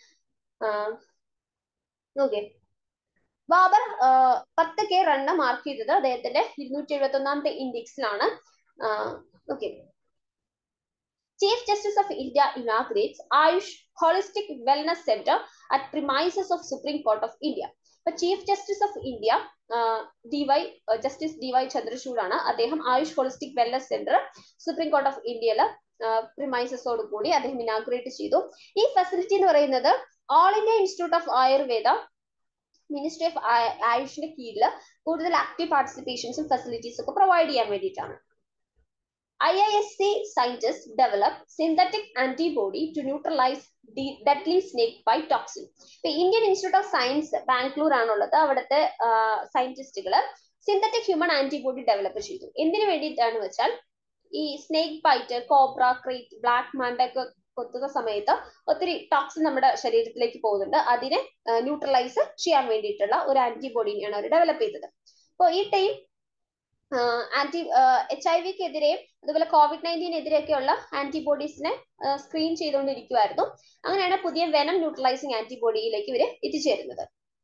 ഓക്കെ ബാബർ പത്ത് കെ റണ്ണ് മാർക്ക് ചെയ്തത് അദ്ദേഹത്തിന്റെ ഇരുന്നൂറ്റി എഴുപത്തി ഒന്നാമത്തെ ഇൻഡെക്സിലാണ് okay chief justice of India inaugurates AYUSH holistic wellness centre at premises of supreme court of India ഇപ്പൊ chief justice of India D Y justice D Y Chandrachud ആണ് അദ്ദേഹം AYUSH holistic wellness centre supreme court of ഇന്ത്യയിൽ പ്രിമൈസസോട് കൂടി അദ്ദേഹം ഇനാഗ്രേറ്റ് ചെയ്തു ഈ ഫെസിലിറ്റി എന്ന് പറയുന്നത് all India institute of Ayurveda ministry of ആയുഷിന്റെ കീഴിൽ കൂടുതൽ ആക്റ്റീവ് പാർട്ടിസിപ്പേഷൻസും ഫെസിലിറ്റീസ് ഒക്കെ പ്രൊവൈഡ് ചെയ്യാൻ വേണ്ടിയിട്ടാണ് I I S C scientist develop synthetic antibody to neutralise deadly snake bite toxin ഇപ്പൊ Indian institute of science Bangalore ആണുള്ളത് അവിടുത്തെ സയന്റിസ്റ്റുകൾ സിന്തറ്റിക് ഹ്യൂമൻ ആന്റിബോഡി ഡെവലപ്പ് ചെയ്തു എന്തിനു വേണ്ടിയിട്ടാണ് വെച്ചാൽ ഈ snake bite cobra krait black mamba ഒക്കെ കൊത്തുന്ന സമയത്ത് ഒത്തിരി ടോക്സിൻ നമ്മുടെ ശരീരത്തിലേക്ക് പോകുന്നുണ്ട് അതിനെ ന്യൂട്രലൈസ് ചെയ്യാൻ വേണ്ടിയിട്ടുള്ള ഒരു ആന്റിബോഡിനെയാണ് അവർ ഡെവലപ്പ് ചെയ്തത് അപ്പോൾ ഈ ടൈം ആന്റി എച്ച് ഐ വിക്കെതിരെയും അതുപോലെ കോവിഡ് നയൻറ്റീനെതിരെയൊക്കെയുള്ള ആന്റിബോഡീസിനെ സ്ക്രീൻ ചെയ്തുകൊണ്ടിരിക്കുമായിരുന്നു അങ്ങനെയാണ് പുതിയ വെനം ന്യൂട്രലൈസിങ് ആന്റിബോഡിയിലേക്ക് ഇവർ എത്തിച്ചേരുന്നത്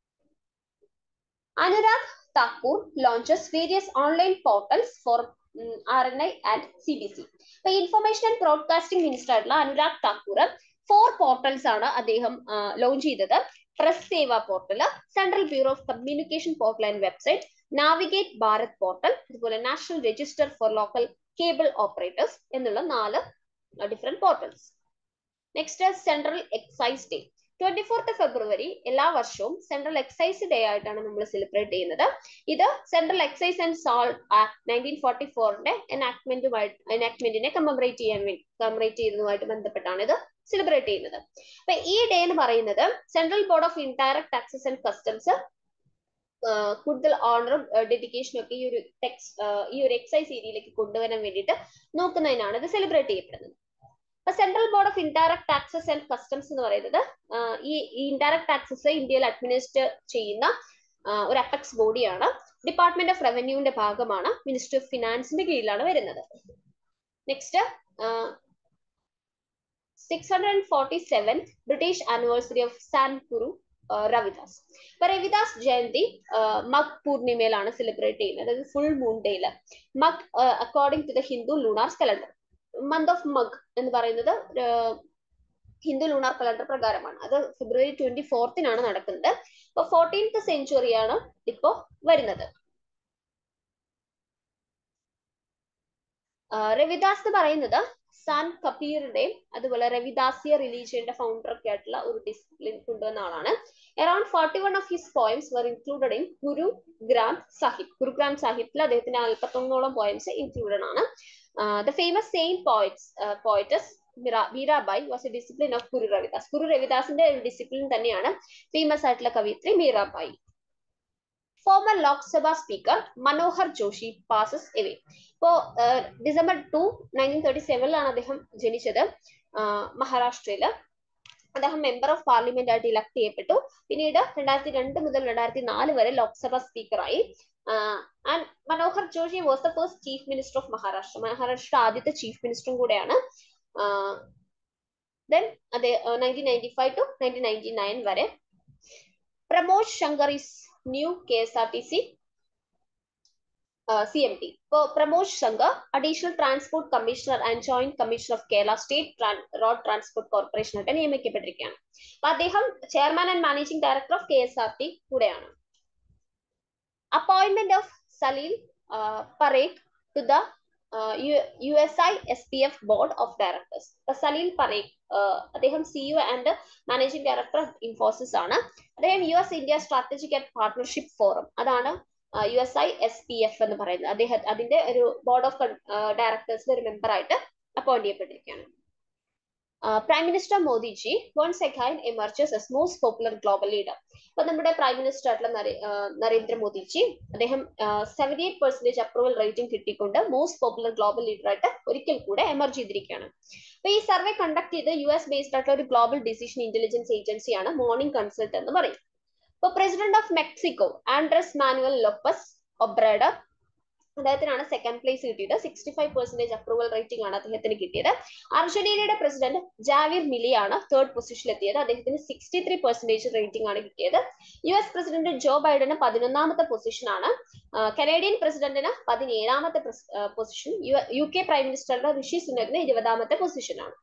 Anurag Thakur launches various online portals for R N I and C B C അപ്പൊ ഇൻഫർമേഷൻ ആൻഡ് ബ്രോഡ്കാസ്റ്റിംഗ് മിനിസ്റ്റർ ആയിട്ടുള്ള അനുരാഗ് താക്കൂർ ഫോർ പോർട്ടൽസ് ആണ് അദ്ദേഹം ലോഞ്ച് ചെയ്തത് press Sewa portal central bureau of communication portal and website navigate Bharat portal അതുപോലെ national register for local cable operators എന്നുള്ള നാല് different portals next central excise day twenty fourth February എല്ലാ വർഷവും സെൻട്രൽ എക്സൈസ് ഡേ ആയിട്ടാണ് നമ്മൾ സെലിബ്രേറ്റ് ചെയ്യുന്നത് ഇത് central excise and salt act nineteen forty ഫോറിന്റെ എനാക്ട്മെന്റുമായിട്ട് എനാക്ട്മെന്റിനെ കമമറേറ്റ് ചെയ്യാൻ വേണ്ടി കമമറേറ്റ് ചെയ്യുന്നതുമായിട്ട് ബന്ധപ്പെട്ടാണ് ഇത് സെലിബ്രേറ്റ് ചെയ്യുന്നത് അപ്പൊ ഈ ഡേ എന്ന് പറയുന്നത് central board of indirect taxes and customs കൂടുതൽ ഓണറും ഡെഡിക്കേഷനും ഒക്കെ ഈ ഒരു ടെക്സ് ഈ ഒരു എക്സൈസ് ഏരിയയിലേക്ക് കൊണ്ടുവരാൻ വേണ്ടിയിട്ട് നോക്കുന്നതിനാണ് ഇത് സെലിബ്രേറ്റ് ചെയ്യപ്പെടുന്നത് അപ്പൊ central board of indirect taxes and customs എന്ന് പറയുന്നത് ഈ ഇൻഡയറക്ട് ടാക്സസ് ഇന്ത്യയിൽ അഡ്മിനിസ്റ്റർ ചെയ്യുന്ന ഒരു അപെക്സ് ബോഡിയാണ് ഡിപ്പാർട്ട്മെന്റ് ഓഫ് റവന്യൂവിന്റെ ഭാഗമാണ് മിനിസ്ട്രി ഓഫ് ഫിനാൻസിന്റെ കീഴിലാണ് വരുന്നത് next six hundred and forty seven British anniversary of Sant Guru Ravidas അപ്പൊ രവിദാസ് ജയന്തി മഗ് പൂർണിമയിലാണ് സെലിബ്രേറ്റ് ചെയ്യുന്നത് അതായത് ഫുൾ മൂൺ ഡേയില് Magh according to the Hindu lunars calendar month of Magh എന്ന് പറയുന്നത് ഹിന്ദു ലൂണാർ കലണ്ടർ പ്രകാരമാണ് അത് ഫെബ്രുവരി ട്വന്റി ഫോർത്തിനാണ് നടക്കുന്നത് അപ്പൊ ഫോർട്ടീൻത്ത് സെഞ്ചുറിയാണ് ഇപ്പോ വരുന്നത് രവിദാസ് എന്ന് പറയുന്നത് സാൻ കപീറിന്റെയും അതുപോലെ രവിദാസിയ റിലീജിയന്റെ ഫൗണ്ടർ ഒക്കെ ആയിട്ടുള്ള ഒരു ഡിസിപ്ലിൻ കൊണ്ടുവന്ന ആളാണ് around forty one of his poems were included in ഗുരു ഗ്രാന്ത് സാഹിബ് ഗുരു ഗ്രാന്ത് സാഹിബിൽ അദ്ദേഹത്തിന്റെ നാൽപ്പത്തൊന്നോളം പോയിംസ് ഇൻക്ലൂഡഡ് ആണ് the famous same poets പോയിറ്റസ് Meerabai was A discipline of ഗുരു രവിദാസ് ഗുരു രവിദാസിന്റെ ഒരു ഡിസിപ്ലിൻ തന്നെയാണ് ഫേമസ് ആയിട്ടുള്ള കവിത്രി Meerabai former Lok Sabha speaker Manohar Joshi passes away ഇപ്പോ ഡിസംബർ ടു നയൻറ്റീൻ തേർട്ടി സെവനിലാണ് അദ്ദേഹം ജനിച്ചത് മഹാരാഷ്ട്രയില് അദ്ദേഹം മെമ്പർ ഓഫ് പാർലമെന്റ് ആയിട്ട് ഇലക്ട് ചെയ്യപ്പെട്ടു പിന്നീട് രണ്ടായിരത്തി രണ്ട് മുതൽ രണ്ടായിരത്തി നാല് വരെ Lok Sabha സ്പീക്കറായി and Manohar Joshi was the first chief minister of Maharashtra Maharashtra ആദ്യത്തെ ചീഫ് മിനിസ്റ്ററും കൂടെയാണ് ദെൻ അതെ nineteen ninety five to nineteen ninety nine വരെ Pramod Shankar is new K S R T C C M T ഇപ്പോൾ Pramod Shankar additional transport commissioner and joint commissioner of Kerala state road transport corporation ആയിട്ട് നിയമിക്കപ്പെട്ടിരിക്കുകയാണ് അപ്പൊ അദ്ദേഹം chairman and managing director of K S R T കൂടെയാണ് appointment of Salil Parekh to the U S I S P F board of directors Salil Parekh അദ്ദേഹം CEO and managing director Infosys ആണ് അദ്ദേഹം U S India strategic and partnership forum അതാണ് U S I S P F എന്ന് പറയുന്നത് അദ്ദേഹം അതിന്റെ ഒരു ബോർഡ് ഓഫ് ഡയറക്ടേഴ്സിന്റെ ഒരു മെമ്പർ ആയിട്ട് appoint ചെയ്യപ്പെട്ടിരിക്കുകയാണ് prime minister Modiji once again emerges S most popular global leader ഇപ്പൊ നമ്മുടെ പ്രൈം മിനിസ്റ്റർ ആയിട്ടുള്ള നരേന്ദ്രമോദിജി അദ്ദേഹം seventy eight percentage approval rating കിട്ടിക്കൊണ്ട് most popular global leader ആയിട്ട് ഒരിക്കൽ കൂടെ എമർജ് ചെയ്തിരിക്കുകയാണ് അപ്പൊ ഈ സർവേ കണ്ടക്ട് ചെയ്ത് യു എസ് ബേസ്ഡ് ആയിട്ടുള്ള ഒരു ഗ്ലോബൽ ഡിസിഷൻ ഇന്റലിജൻസ് ഏജൻസിയാണ് മോർണിംഗ് കൺസൾട്ട് എന്ന് പറയും ഇപ്പൊ president of Mexico Andres Manuel Lopez ഒബ്രേഡർ അദ്ദേഹത്തിനാണ് second place കിട്ടിയത് sixty five percentage approval rating ആണ് അദ്ദേഹത്തിന് കിട്ടിയത് അർജന്റീനയുടെ പ്രസിഡന്റ് ജാവിർ മിലിയാണ് തേർഡ് പൊസിഷനിൽ എത്തിയത് അദ്ദേഹത്തിന് സിക്സ്റ്റി ത്രീ പെർസെന്റേജ് റേറ്റിംഗ് ആണ് കിട്ടിയത് യു എസ് പ്രസിഡന്റ് ജോ ബൈഡന് പതിനൊന്നാമത്തെ പൊസിഷനാണ് കനേഡിയൻ പ്രസിഡന്റിന് പതിനേഴാമത്തെ പൊസിഷൻ യു കെ പ്രൈം മിനിസ്റ്ററുടെ ഋഷി സുനകിന് ഇരുപതാമത്തെ പൊസിഷനാണ്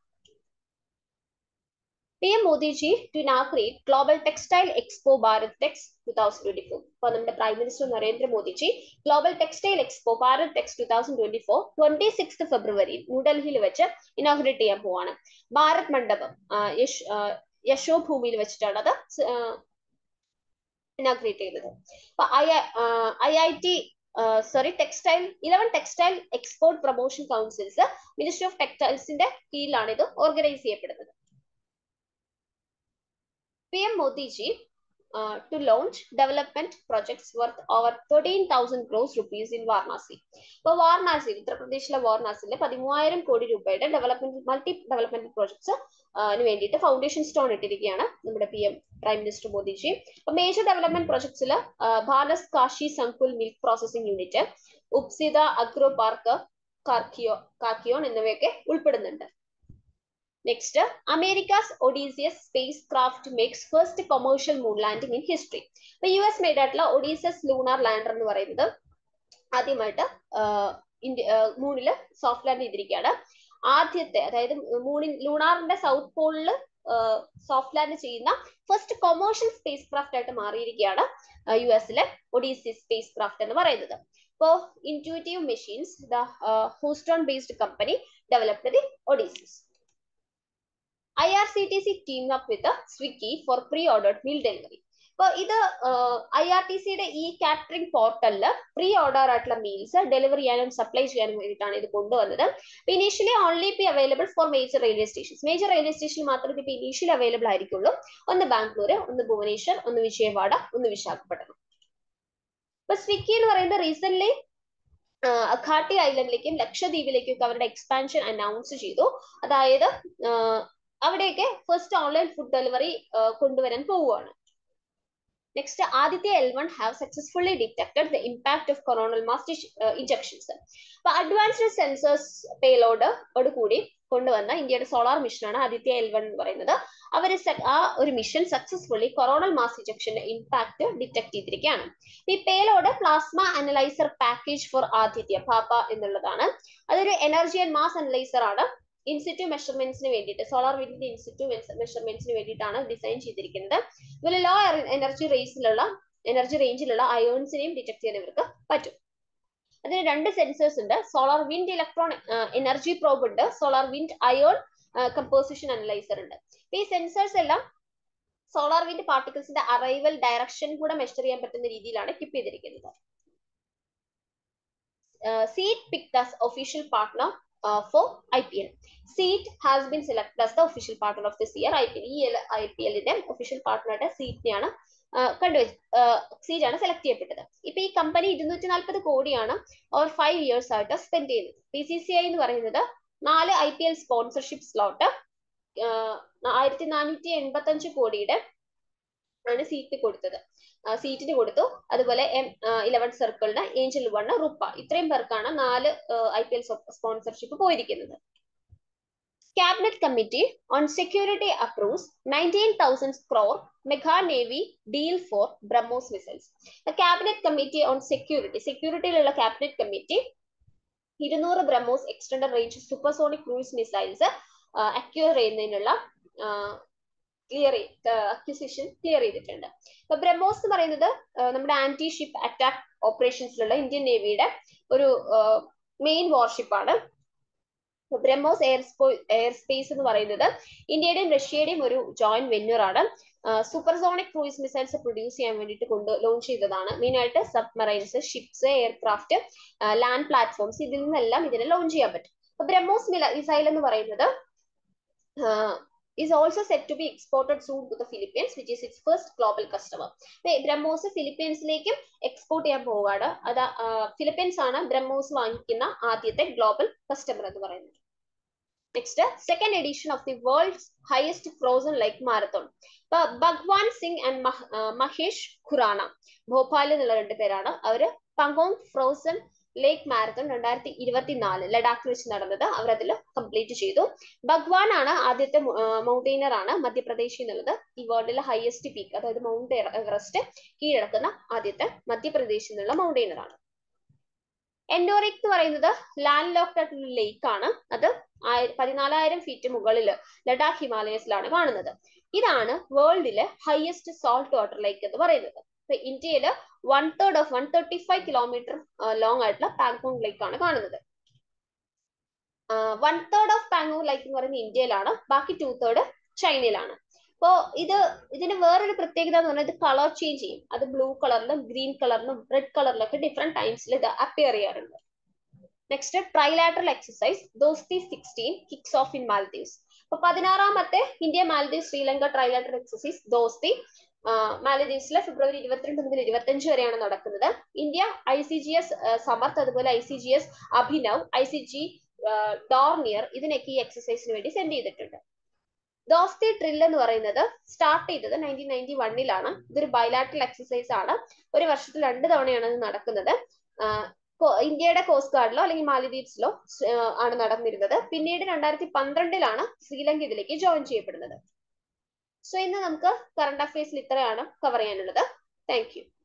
PM Modi ji to inaugurate Global Textile Expo Bharat Tex 2024. അപ്പോൾ നമ്മുടെ prime minister Narendra Modi G global textile expo Bharat Tex to thousand twenty four twenty six ഫെബ്രുവരി ന്യൂഡൽഹിയിൽ വെച്ച് ഇനോഗ്രേറ്റ് ചെയ്യാൻ പോവാണ് ഭാരത് മണ്ഡപം യശ് യശോഭൂമിയിൽ വെച്ചിട്ടാണ് അത് ഇനോഗ്രേറ്റ് ചെയ്യുന്നത് അപ്പൊ I I T sorry textile Eleven textile export promotion councils ministry of ടെക്സ്റ്റൈൽസിന്റെ കീഴിലാണ് ഇത് ഓർഗനൈസ് ചെയ്യപ്പെടുന്നത് P M Modiji to launch development projects worth over thirteen thousand cross rupees in Varanasi ഇപ്പോൾ വാരണാസിയിൽ ഉത്തർപ്രദേശിലെ വാരണാസിയിൽ പതിമൂവായിരം കോടി രൂപയുടെ ഡെവലപ്മെന്റ് മൾട്ടി ഡെവലപ്മെന്റ് പ്രോജക്ട്സ് വേണ്ടിയിട്ട് ഫൗണ്ടേഷൻ സ്റ്റോൺ ഇട്ടിരിക്കുകയാണ് നമ്മുടെ P M prime minister Modiji അപ്പൊ major development പ്രോജക്ട്സിൽ Bharat Kashi സംകുൽ milk processing unit ഉപ്സിത agro park കാർക്കിയോ കാക്കിയോൺ എന്നിവയൊക്കെ ഉൾപ്പെടുന്നുണ്ട് next America's Odysseus spacecraft makes first commercial moon landing in history ഇപ്പൊ യു എസ് മെയ്ഡ് ആയിട്ടുള്ള ഒഡീസസ് ലൂണാർ ലാൻഡർ എന്ന് പറയുന്നത് ആദ്യമായിട്ട് ഇന്ത്യ മൂണില് സോഫ്റ്റ് ലാൻഡ് ചെയ്തിരിക്കുകയാണ് ആദ്യത്തെ അതായത് മൂണിൻ ലൂണാറിന്റെ സൗത്ത് പോളിൽ സോഫ്റ്റ് ലാൻഡ് ചെയ്യുന്ന ഫസ്റ്റ് കൊമേഴ്ഷ്യൽ സ്പേസ് ക്രാഫ്റ്റ് ആയിട്ട് മാറിയിരിക്കുകയാണ് യു എസിലെ ഒഡീസി സ്പേസ് ക്രാഫ്റ്റ് എന്ന് പറയുന്നത് ഇപ്പോൾ Intuitive Machines the Houston based company developed the Odysseus I R C T C team up with Swiggy for pre ordered meal delivery അപ്പോൾ ഇത് ഐ ആർ ടി സിയുടെ ഈ കാറ്ററിംഗ് പോർട്ടലിൽ പ്രീ ഓർഡർ ആയിട്ടുള്ള മീൽസ് ഡെലിവറി ചെയ്യാനും സപ്ലൈ ചെയ്യാനും വേണ്ടിയിട്ടാണ് ഇത് കൊണ്ടുവന്നത് initially only be available for major railway stations major railway സ്റ്റേഷനിൽ മാത്രമേ ഇപ്പോൾ ഇനീഷ്യലി അവൈലബിൾ ആയിരിക്കുള്ളൂ ഒന്ന് ബാംഗ്ലൂർ ഒന്ന് ഭുവനേശ്വർ ഒന്ന് വിജയവാഡ ഒന്ന് വിശാഖപട്ടണം ഇപ്പൊ സ്വിഗ്ഗി എന്ന് പറയുന്നത് റീസെന്റ് അഖാട്ടി ഐലൻഡിലേക്കും ലക്ഷദ്വീപിലേക്കും ഒക്കെ അവരുടെ എക്സ്പാൻഷൻ അനൗൺസ് ചെയ്തു അതായത് അവിടെയൊക്കെ ഫസ്റ്റ് ഓൺലൈൻ ഫുഡ് ഡെലിവറി കൊണ്ടുവരാൻ പോവുകയാണ് next Aditya L one have successfully detected the impact of coronal mass injections അപ്പൊ അഡ്വാൻസ്ഡ് സെൻസേഴ്സ് പേലോഡ് കൂടി കൊണ്ടുവന്ന ഇന്ത്യയുടെ സോളാർ മിഷനാണ് ആദിത്യ എൽ വൺ എന്ന് പറയുന്നത് അവർ ആ ഒരു മിഷൻ സക്സസ്ഫുള്ളി കൊറോണൽ മാസ് ഇഞ്ചക്ഷന്റെ ഇമ്പാക്ട് ഡിറ്റക്ട് ചെയ്തിരിക്കുകയാണ് ഈ payload plasma analyser package for Aditya PAPA എന്നുള്ളതാണ് അതൊരു എനർജി ആൻഡ് മാസ് അനലൈസർ ആണ് ഇൻസിറ്റു മെഷർമെന്റ്സിന് വേണ്ടിയിട്ട് സോളാർ വിൻഡിന്റെ ഇൻസിറ്റു മെഷർമെന്റ്സിന് വേണ്ടിയിട്ടാണ് ഡിസൈൻ ചെയ്തിരിക്കുന്നത് ഇതുപോലെ ലോ എനർജി റേസിലുള്ള എനർജി റേഞ്ചിലുള്ള അയോൺസിനെയും ഡിറ്റക്ട് ചെയ്യാൻ ഇവർക്ക് പറ്റും അതിന് രണ്ട് സെൻസേഴ്സ് ഉണ്ട് solar wind electron energy probe ഉണ്ട് solar wind ion composition analyser ഉണ്ട് ഈ സെൻസേഴ്സ് എല്ലാം സോളാർ വിൻഡ് പാർട്ടിക്കിൾസിന്റെ അറൈവൽ ഡയറക്ഷൻ കൂടെ മെഷർ ചെയ്യാൻ പറ്റുന്ന രീതിയിലാണ് കിപ്പ് ചെയ്തിരിക്കുന്നത് CEAT pick as official partner for I P L CEAT has been select as the official partner of this year I P L ഈ ഐ പി എല്ലിന്റെ ഒഫീഷ്യൽ പാർട്ണറുടെ സീറ്റിനെയാണ് കണ്ടുവച്ച് സീറ്റ് ആണ് സെലക്ട് ചെയ്യപ്പെട്ടത് ഇപ്പൊ ഈ കമ്പനി ഇരുന്നൂറ്റി നാൽപ്പത് കോടിയാണ് ഓവർ ഫൈവ് ഇയേഴ്സ് ആയിട്ട് സ്പെൻഡ് ചെയ്യുന്നത് പി സി സി ഐ എന്ന് പറയുന്നത് നാല് I P L sponsorship slot ആയിരത്തി നാനൂറ്റി എൺപത്തി അഞ്ച് കോടിയുടെ ആണ് സീറ്റ് കൊടുത്തത് സീറ്റിന് കൊടുത്തു അതുപോലെ എം ഇലവൻ സർക്കിളിന് ഏഞ്ചൽ വണ് റുപ്പ ഇത്രയും പേർക്കാണ് നാല് ഐ പി എൽ സ്പോൺസർഷിപ്പ് പോയിരിക്കുന്നത് cabinet committee on security approves nineteen thousand crore mega navy deal for BrahMos missiles cabinet committee on security സെക്യൂരിറ്റിയിലുള്ള ക്യാബിനറ്റ് കമ്മിറ്റി ഇരുന്നൂറ് BrahMos extended range supersonic cruise missiles acquire ചെയ്യുന്നതിനുള്ള ക്ലിയർ അക്വിസിഷൻ ക്ലിയർ ചെയ്തിട്ടുണ്ട് ഇപ്പൊ ബ്രഹ്മോസ് എന്ന് പറയുന്നത് നമ്മുടെ ആന്റി ഷിപ്പ് അറ്റാക്ക് ഓപ്പറേഷൻസിലുള്ള ഇന്ത്യൻ നേവിയുടെ ഒരു മെയിൻ വാർഷിപ്പ് ആണ് ബ്രഹ്മോസ് എയർ എയർ സ്പേസ് എന്ന് പറയുന്നത് ഇന്ത്യയുടെയും റഷ്യയുടെയും ഒരു ജോയിന്റ് വെന്യൂർ ആണ് സൂപ്പർസോണിക് ക്രൂയിസ് മിസൈൽസ് പ്രൊഡ്യൂസ് ചെയ്യാൻ വേണ്ടിയിട്ട് കൊണ്ട് ലോഞ്ച് ചെയ്തതാണ് മെയിൻ ആയിട്ട് submarines ships aircraft land platforms ഇതിൽ നിന്നെല്ലാം ഇതിനെ ലോഞ്ച് ചെയ്യാൻ പറ്റും അപ്പൊ ബ്രഹ്മോസ് മിസൈൽ എന്ന് പറയുന്നത് is also set to be exported soon to the Philippines, which is its first global customer. BrahMos ഫിലിപ്പീൻസിലേക്കും എക്സ്പോർട്ട് ചെയ്യാൻ പോവുകയാണ് അത് ഫിലിപ്പീൻസ് ആണ് ബ്രഹ്മോസ് വാങ്ങിക്കുന്ന ആദ്യത്തെ ഗ്ലോബൽ കസ്റ്റമർ എന്ന് പറയുന്നത് next second edition of the world's highest frozen lake marathon ഇപ്പൊ ഭഗ്വാൻ സിംഗ് ആൻഡ് മഹേഷ് ഖുറാന ഭോപ്പാലിൽ നിന്നുള്ള രണ്ട് പേരാണ് അവര് പങ്കോങ് ഫ്രോസൺ ലേക്ക് മാരത്തോൺ രണ്ടായിരത്തി ഇരുപത്തിനാല് ലഡാക്കിൽ വെച്ച് നടന്നത് അവർ അതിൽ കംപ്ലീറ്റ് ചെയ്തു ഭഗ്വാൻ ആണ് ആദ്യത്തെ മൗണ്ടെയിനർ ആണ് മധ്യപ്രദേശിൽ നിന്നുള്ളത് ഈ വേൾഡിലെ ഹയസ്റ്റ് പീക്ക് അതായത് മൗണ്ട് എവറസ്റ്റ് കീഴടക്കുന്ന ആദ്യത്തെ മധ്യപ്രദേശിൽ നിന്നുള്ള മൗണ്ടെയിനർ ആണ് എൻഡോറിക് എന്ന് പറയുന്നത് ലാൻഡ് ലോക്ഡ് ആയിട്ടുള്ള ലേക്ക് ആണ് അത് പതിനാലായിരം ഫീറ്റ് മുകളിൽ ലഡാക്ക് ഹിമാലയസിലാണ് കാണുന്നത് ഇതാണ് വേൾഡിലെ ഹയസ്റ്റ് സോൾട്ട് വാട്ടർ ലേക്ക് എന്ന് പറയുന്നത് ഇന്ത്യയിൽ one third of one thirty five kilometre long ആയിട്ടുള്ള പാങ്കോങ് ലേക്ക് ആണ് കാണുന്നത് one third of Pangong lake എന്ന് പറയുന്നത് ഇന്ത്യയിലാണ് ബാക്കി ടു തേർഡ് ചൈനയിലാണ് അപ്പോ ഇത് ഇതിന് വേറൊരു പ്രത്യേകത എന്ന് പറഞ്ഞാൽ ഇത് കളർ ചേഞ്ച് ചെയ്യും അത് ബ്ലൂ കളറിലും ഗ്രീൻ കളറിലും റെഡ് കളറിലൊക്കെ ഡിഫറെന്റ് ടൈംസിൽ ഇത് അപ്പിയർ ചെയ്യാറുണ്ട് next trilateral exercise Dosti sixteen kicks off in Maldives അപ്പൊ പതിനാറാമത്തെ India Maldive Sri Lanka trilateral exercise Dosti മാലദ്വീപ്സിലെ ഫെബ്രുവരി ഇരുപത്തിരണ്ട് മുതൽ ഇരുപത്തഞ്ച് വരെയാണ് നടക്കുന്നത് India I C G S Samarth അതുപോലെ I C G S Abhinav I C G Dornier ഇതിനൊക്കെ ഈ എക്സസൈസിന് വേണ്ടി സെൻഡ് ചെയ്തിട്ടുണ്ട് ദോസ്തി ഡ്രിൽ എന്ന് പറയുന്നത് സ്റ്റാർട്ട് ചെയ്തത് നയൻറ്റീൻ നയൻറ്റി വണ്ണിലാണ് ഇതൊരു ബൈലാറ്ററൽ എക്സസൈസ് ആണ് ഒരു വർഷത്തിൽ രണ്ട് തവണയാണ് ഇത് നടക്കുന്നത് ഇന്ത്യയുടെ കോസ്റ്റ് ഗാർഡിലോ അല്ലെങ്കിൽ മാലദ്വീപ്സിലോ ആണ് നടന്നിരുന്നത് പിന്നീട് രണ്ടായിരത്തി പന്ത്രണ്ടിലാണ് ശ്രീലങ്ക ഇതിലേക്ക് ജോയിൻ ചെയ്യപ്പെടുന്നത് സോ ഇന്ന് നമുക്ക് കറണ്ട് അഫയേഴ്സിൽ ഇത്രയാണ് കവർ ചെയ്യാനുള്ളത് താങ്ക്